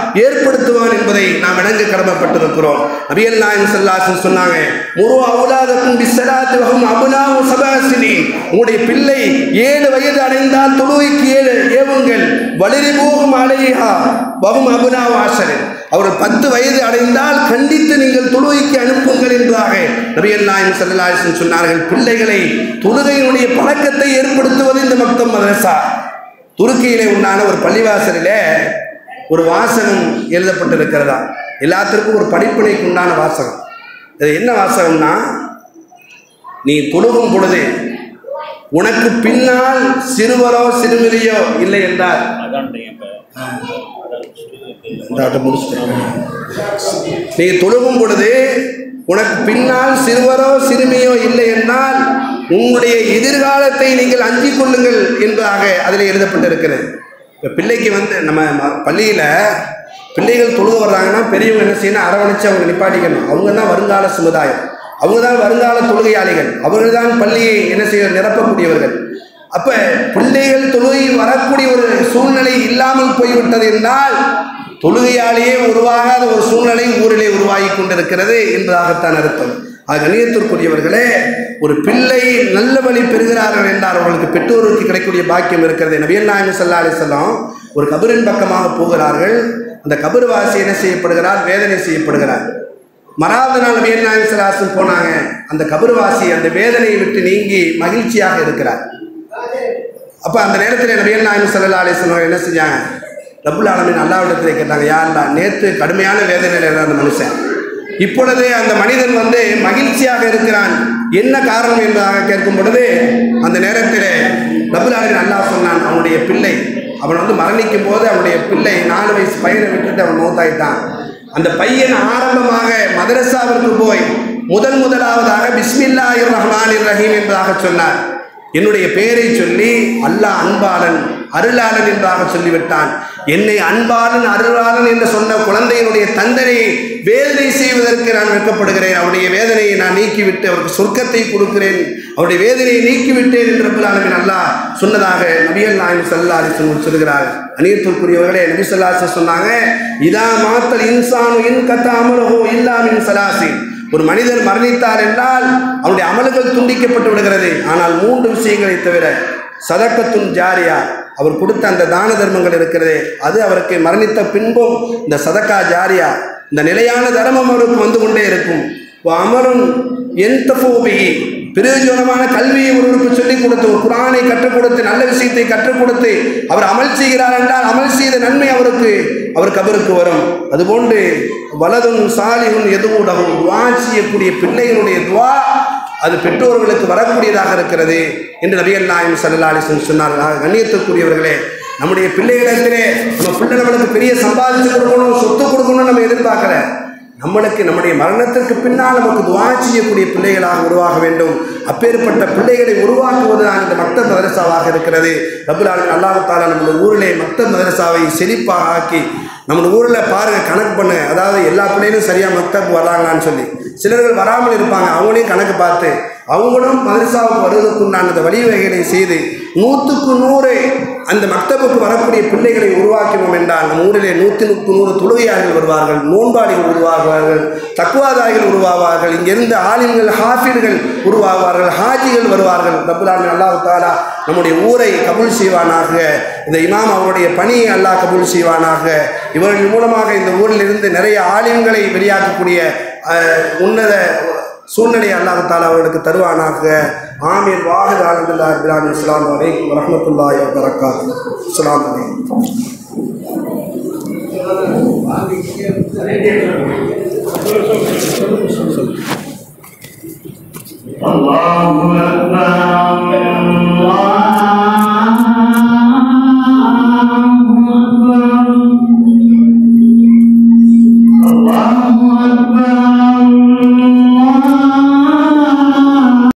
ஏற்படுத்துவான் என்பதை நாம் விளங்க கடமைப்பட்டிருக்கிறோம் நபியல் நாயகம் ஸல்லல்லாஹு சொன்னாங்க முரு அவுலாதக்கும் பிஸ்ஸலாத்தி வஹும் அபுனாவு சபாசினி உங்களுடைய பிள்ளை ஏழு வயது அடைந்தால் தொழுகைக்கு ஏழு ஏவுங்கள் வலிரி போகும் அலையா வகும் அபுனாவு ஆசரின் அவர் பத்து வயது அடைந்தால் கண்டித்து நீங்கள் தொழுகைக்கு அனுப்புங்கள் என்பதாக நபியல் நாயகம் ஸல்லல்லாஹு அலைஹி வஸல்லம் சொன்னார்கள் பிள்ளைகளை தொழுகையினுடைய பழக்கத்தை ஏற்படுத்துவது இந்த மக்தம் மதரசா துருக்கியிலே உண்டான ஒரு பள்ளிவாசலிலே ஒரு வாசகம் எழுதப்பட்டிருக்கிறதா எல்லாத்திற்கும் ஒரு படிப்பினைக்கு உண்டான வாசகம் இது என்ன வாசகம்னா நீ தொழுகும் பொழுது உனக்கு பின்னால் சிறுவரோ சிறுமிரியோ இல்லை என்றால் இந்தாட்ட முடிச்சிட்டேன். நீ தொழுகும் பொழுது உனக்கு பின்னால் சிறுவரோ சிறுமியோ இல்லை என்றால் உன்னுடைய எதிர்காலத்தை நீங்கள் அஞ்சிக் கொள்ளுங்கள் என்பதாக அதில் எழுதப்பட்டிருக்கிறது இப்போ பிள்ளைக்கு வந்து நம்ம ம- பள்ளியில் பிள்ளைகள் தொழுக வர்றாங்கன்னா பெரியவங்க என்ன செய்யணும் அரவணைச்சு அவங்க நிப்பாட்டிக்கணும் அவங்க தான் வருங்கால சமுதாயம் அவங்க தான் வருங்கால தொழுகையாளிகள் அவர்கள் தான் பள்ளியை என்ன செய்ய நிரப்பக்கூடியவர்கள் அப்ப பிள்ளைகள் தொழுகை வரக்கூடிய ஒரு சூழ்நிலை இல்லாமல் போய்விட்டது என்றால் தொழுகையாலேயே உருவாகாத ஒரு சூழ்நிலை ஊரிலே உருவாகி கொண்டிருக்கிறது என்பதாகத்தான் அர்த்தம் அது கணியத்திற்குரியவர்களே ஒரு பிள்ளை நல்ல வழி பெறுகிறார்கள் என்றால் அவர்களுக்கு பெற்றோருக்கு கிடைக்கக்கூடிய பாக்கியம் இருக்கிறது நபியல் நாயகம் ஸல்லல்லாஹு அலைஹி வஸல்லம் ஒரு கபரின் பக்கமாக போகிறார்கள் அந்த கபர்வாசி என்ன செய்யப்படுகிறார் வேதனை செய்யப்படுகிறார் மறாவது நாள் நபியல் நாயகம் ஸல்லல்லாஹு அலைஹி வஸல்லம் போனாங்க அந்த கபர்வாசி அந்த வேதனையை விட்டு நீங்கி மகிழ்ச்சியாக இருக்கிறார் அப்போ அந்த நேரத்தில் நபியல் நாயகம் ஸல்லல்லாஹு அலைஹி வஸல்லம் என்ன செஞ்சாங்க ரப்புல் ஆலமீன் அல்லாஹ்விடத்தில் கேட்டாங்க யாருடா நேற்று கடுமையான வேதனையில் இருந்த அந்த மனுஷன் இப்பொழுது அந்த மனிதன் வந்து மகிழ்ச்சியாக இருக்கிறான் என்ன காரணம் என்பதாக கேட்கும் பொழுது அந்த நேரத்தில் ரப்புல் ஆலமீன் அல்லாஹ் சொன்னான் அவனுடைய பிள்ளை அவன் வந்து மரணிக்கும் போது அவனுடைய பிள்ளை நாலு வயசு பையனை விட்டுட்டு அவன் மௌத்தாயிட்டான் அந்த பையன் ஆரம்பமாக மதரசாவிற்கு போய் முதல் முதலாவதாக பிஸ்மில்லாஹிர் ரஹ்மானிர் ரஹீம் என்பதாக சொன்னார் என்னுடைய பெயரை சொல்லி அல்லாஹ் அன்பாளன் அருளாளன் என்பதாக சொல்லிவிட்டான் என்னை அன்பாளன் அருளாளன் என்று சொன்ன குழந்தையினுடைய தந்தனை வேதனை செய்வதற்கு நான் வெட்கப்படுகிறேன் அவருடைய வேதனையை நான் நீக்கிவிட்டு அவருக்கு சொர்க்கத்தை கொடுக்கிறேன் அவருடைய வேதனையை நீக்கிவிட்டேன் என்று ரப்பல் ஆலமீன் அல்லாஹ் சொன்னதாக நபிகள் நாயகம் ஸல்லல்லாஹு அலைஹி வஸல்லம் சொல்கிறார் அணியத்திற்குரியவர்களே நபி ஸல்லல்லாஹு அலைஹி வஸல்லம் சொன்னாங்க இதா மாத்தல் இன்சானு இன் கத்த அமலஹு இல்லா மின் சலாசி ஒரு மனிதர் மரணித்தார் என்றால் அவனுடைய அமல்கள் துண்டிக்கப்பட்டு விடுகிறது ஆனால் மூன்று விஷயங்களை தவிர சதக்கத்துன் ஜாரியா அவர் கொடுத்த அந்த தான தர்மங்கள் இருக்கிறதே அது அவருக்கு மரணித்த பின்பும் இந்த சதக்கா ஜாரியா இந்த நிலையான தர்மம் அவருக்கு வந்து கொண்டே இருக்கும் அமரும் என் தஃபோபிகி பிரயோஜனமான கல்வியை ஒருவருக்கு சொல்லிக் கொடுத்து ஒரு குரானை கற்றுக் கொடுத்து நல்ல விஷயத்தை கற்றுக் கொடுத்து அவர் அமல் செய்கிறார் என்றால் அமல் செய்த நன்மை அவருக்கு அவர் கபருக்கு வரும் அதுபோன்று வலதும் சாலிகும் எதுவுடகும் துவா செய்யக்கூடிய பிள்ளைகளுடைய துவா அது பெற்றோர்களுக்கு வரக்கூடியதாக இருக்கிறது என்று நபிகள் நாயம் சல்லா அலிசன் சொன்னார்கள் கண்ணியத்துக்குரியவர்களே நம்முடைய பிள்ளைகளிடத்திலே நம்ம பிள்ளை நம்மளுக்கு பெரிய சம்பாதிச்சு கொடுக்கணும் சொத்து கொடுக்கணும்னு நம்ம எதிர்பார்க்கல நம்மளுக்கு நம்முடைய மரணத்திற்கு பின்னால் நமக்கு துவா செய்யக்கூடிய பிள்ளைகளாக உருவாக வேண்டும் அப்பேற்பட்ட பிள்ளைகளை உருவாக்குவதுதான் இந்த மக்த மதரசாவாக இருக்கிறது ரபுல் ஆலமின் அல்லாஹ் தாலா நம்முடைய ஊரிலே மக்த மதரசாவை செழிப்பாக ஆக்கி நம்ம ஊரில் பாருங்க கணக்கு பண்ணு அதாவது எல்லா பிள்ளைகளும் சரியாக மக்தப் வராங்களான்னு சொல்லி சிலர்கள் வராமல் இருப்பாங்க அவங்களையும் கணக்கு பார்த்து அவங்களும் மதரசாவுக்கு வருவதற்குண்டான அந்த வழிவகைகளை செய்து நூற்றுக்கு நூறு அந்த மக்தபுக்கு வரக்கூடிய பிள்ளைகளை உருவாக்கினோம் என்றால் நம்ம ஊரிலே நூற்றுக்கு நூறு தொழுகையாளர்கள் வருவார்கள் நோன்பாளிகள் உருவாகுவார்கள் தக்குவாதாரிகள் உருவாவார்கள் இங்கிருந்து ஆலிம்கள் ஹாஃபிர்கள் உருவாவார்கள் ஹாஜிகள் வருவார்கள் ரபுல்லாமின் அல்லாஹ் தாலா நம்முடைய ஊரை கபூல் செய்வானாக இந்த இமாம் அவருடைய பணியை அல்லாஹ் கபூல் செய்வானாக இவர்கள் மூலமாக இந்த ஊரில் இருந்து நிறைய ஆலிம்களை வெளியாக்கக்கூடிய அஹ், உன்னத சூழ்நிலை அல்லாஹ் தாலா அவர்களுக்கு தருவானாக ஆமீர் வாஹித் ஆலந்துல்லா இப்ராஹிம் இஸ்லாம் வலைக்கும் வரமத்துல்லாஹி வபரகாத்து அஸ்ஸலாமு அலைக்கும் சொல்லுங்க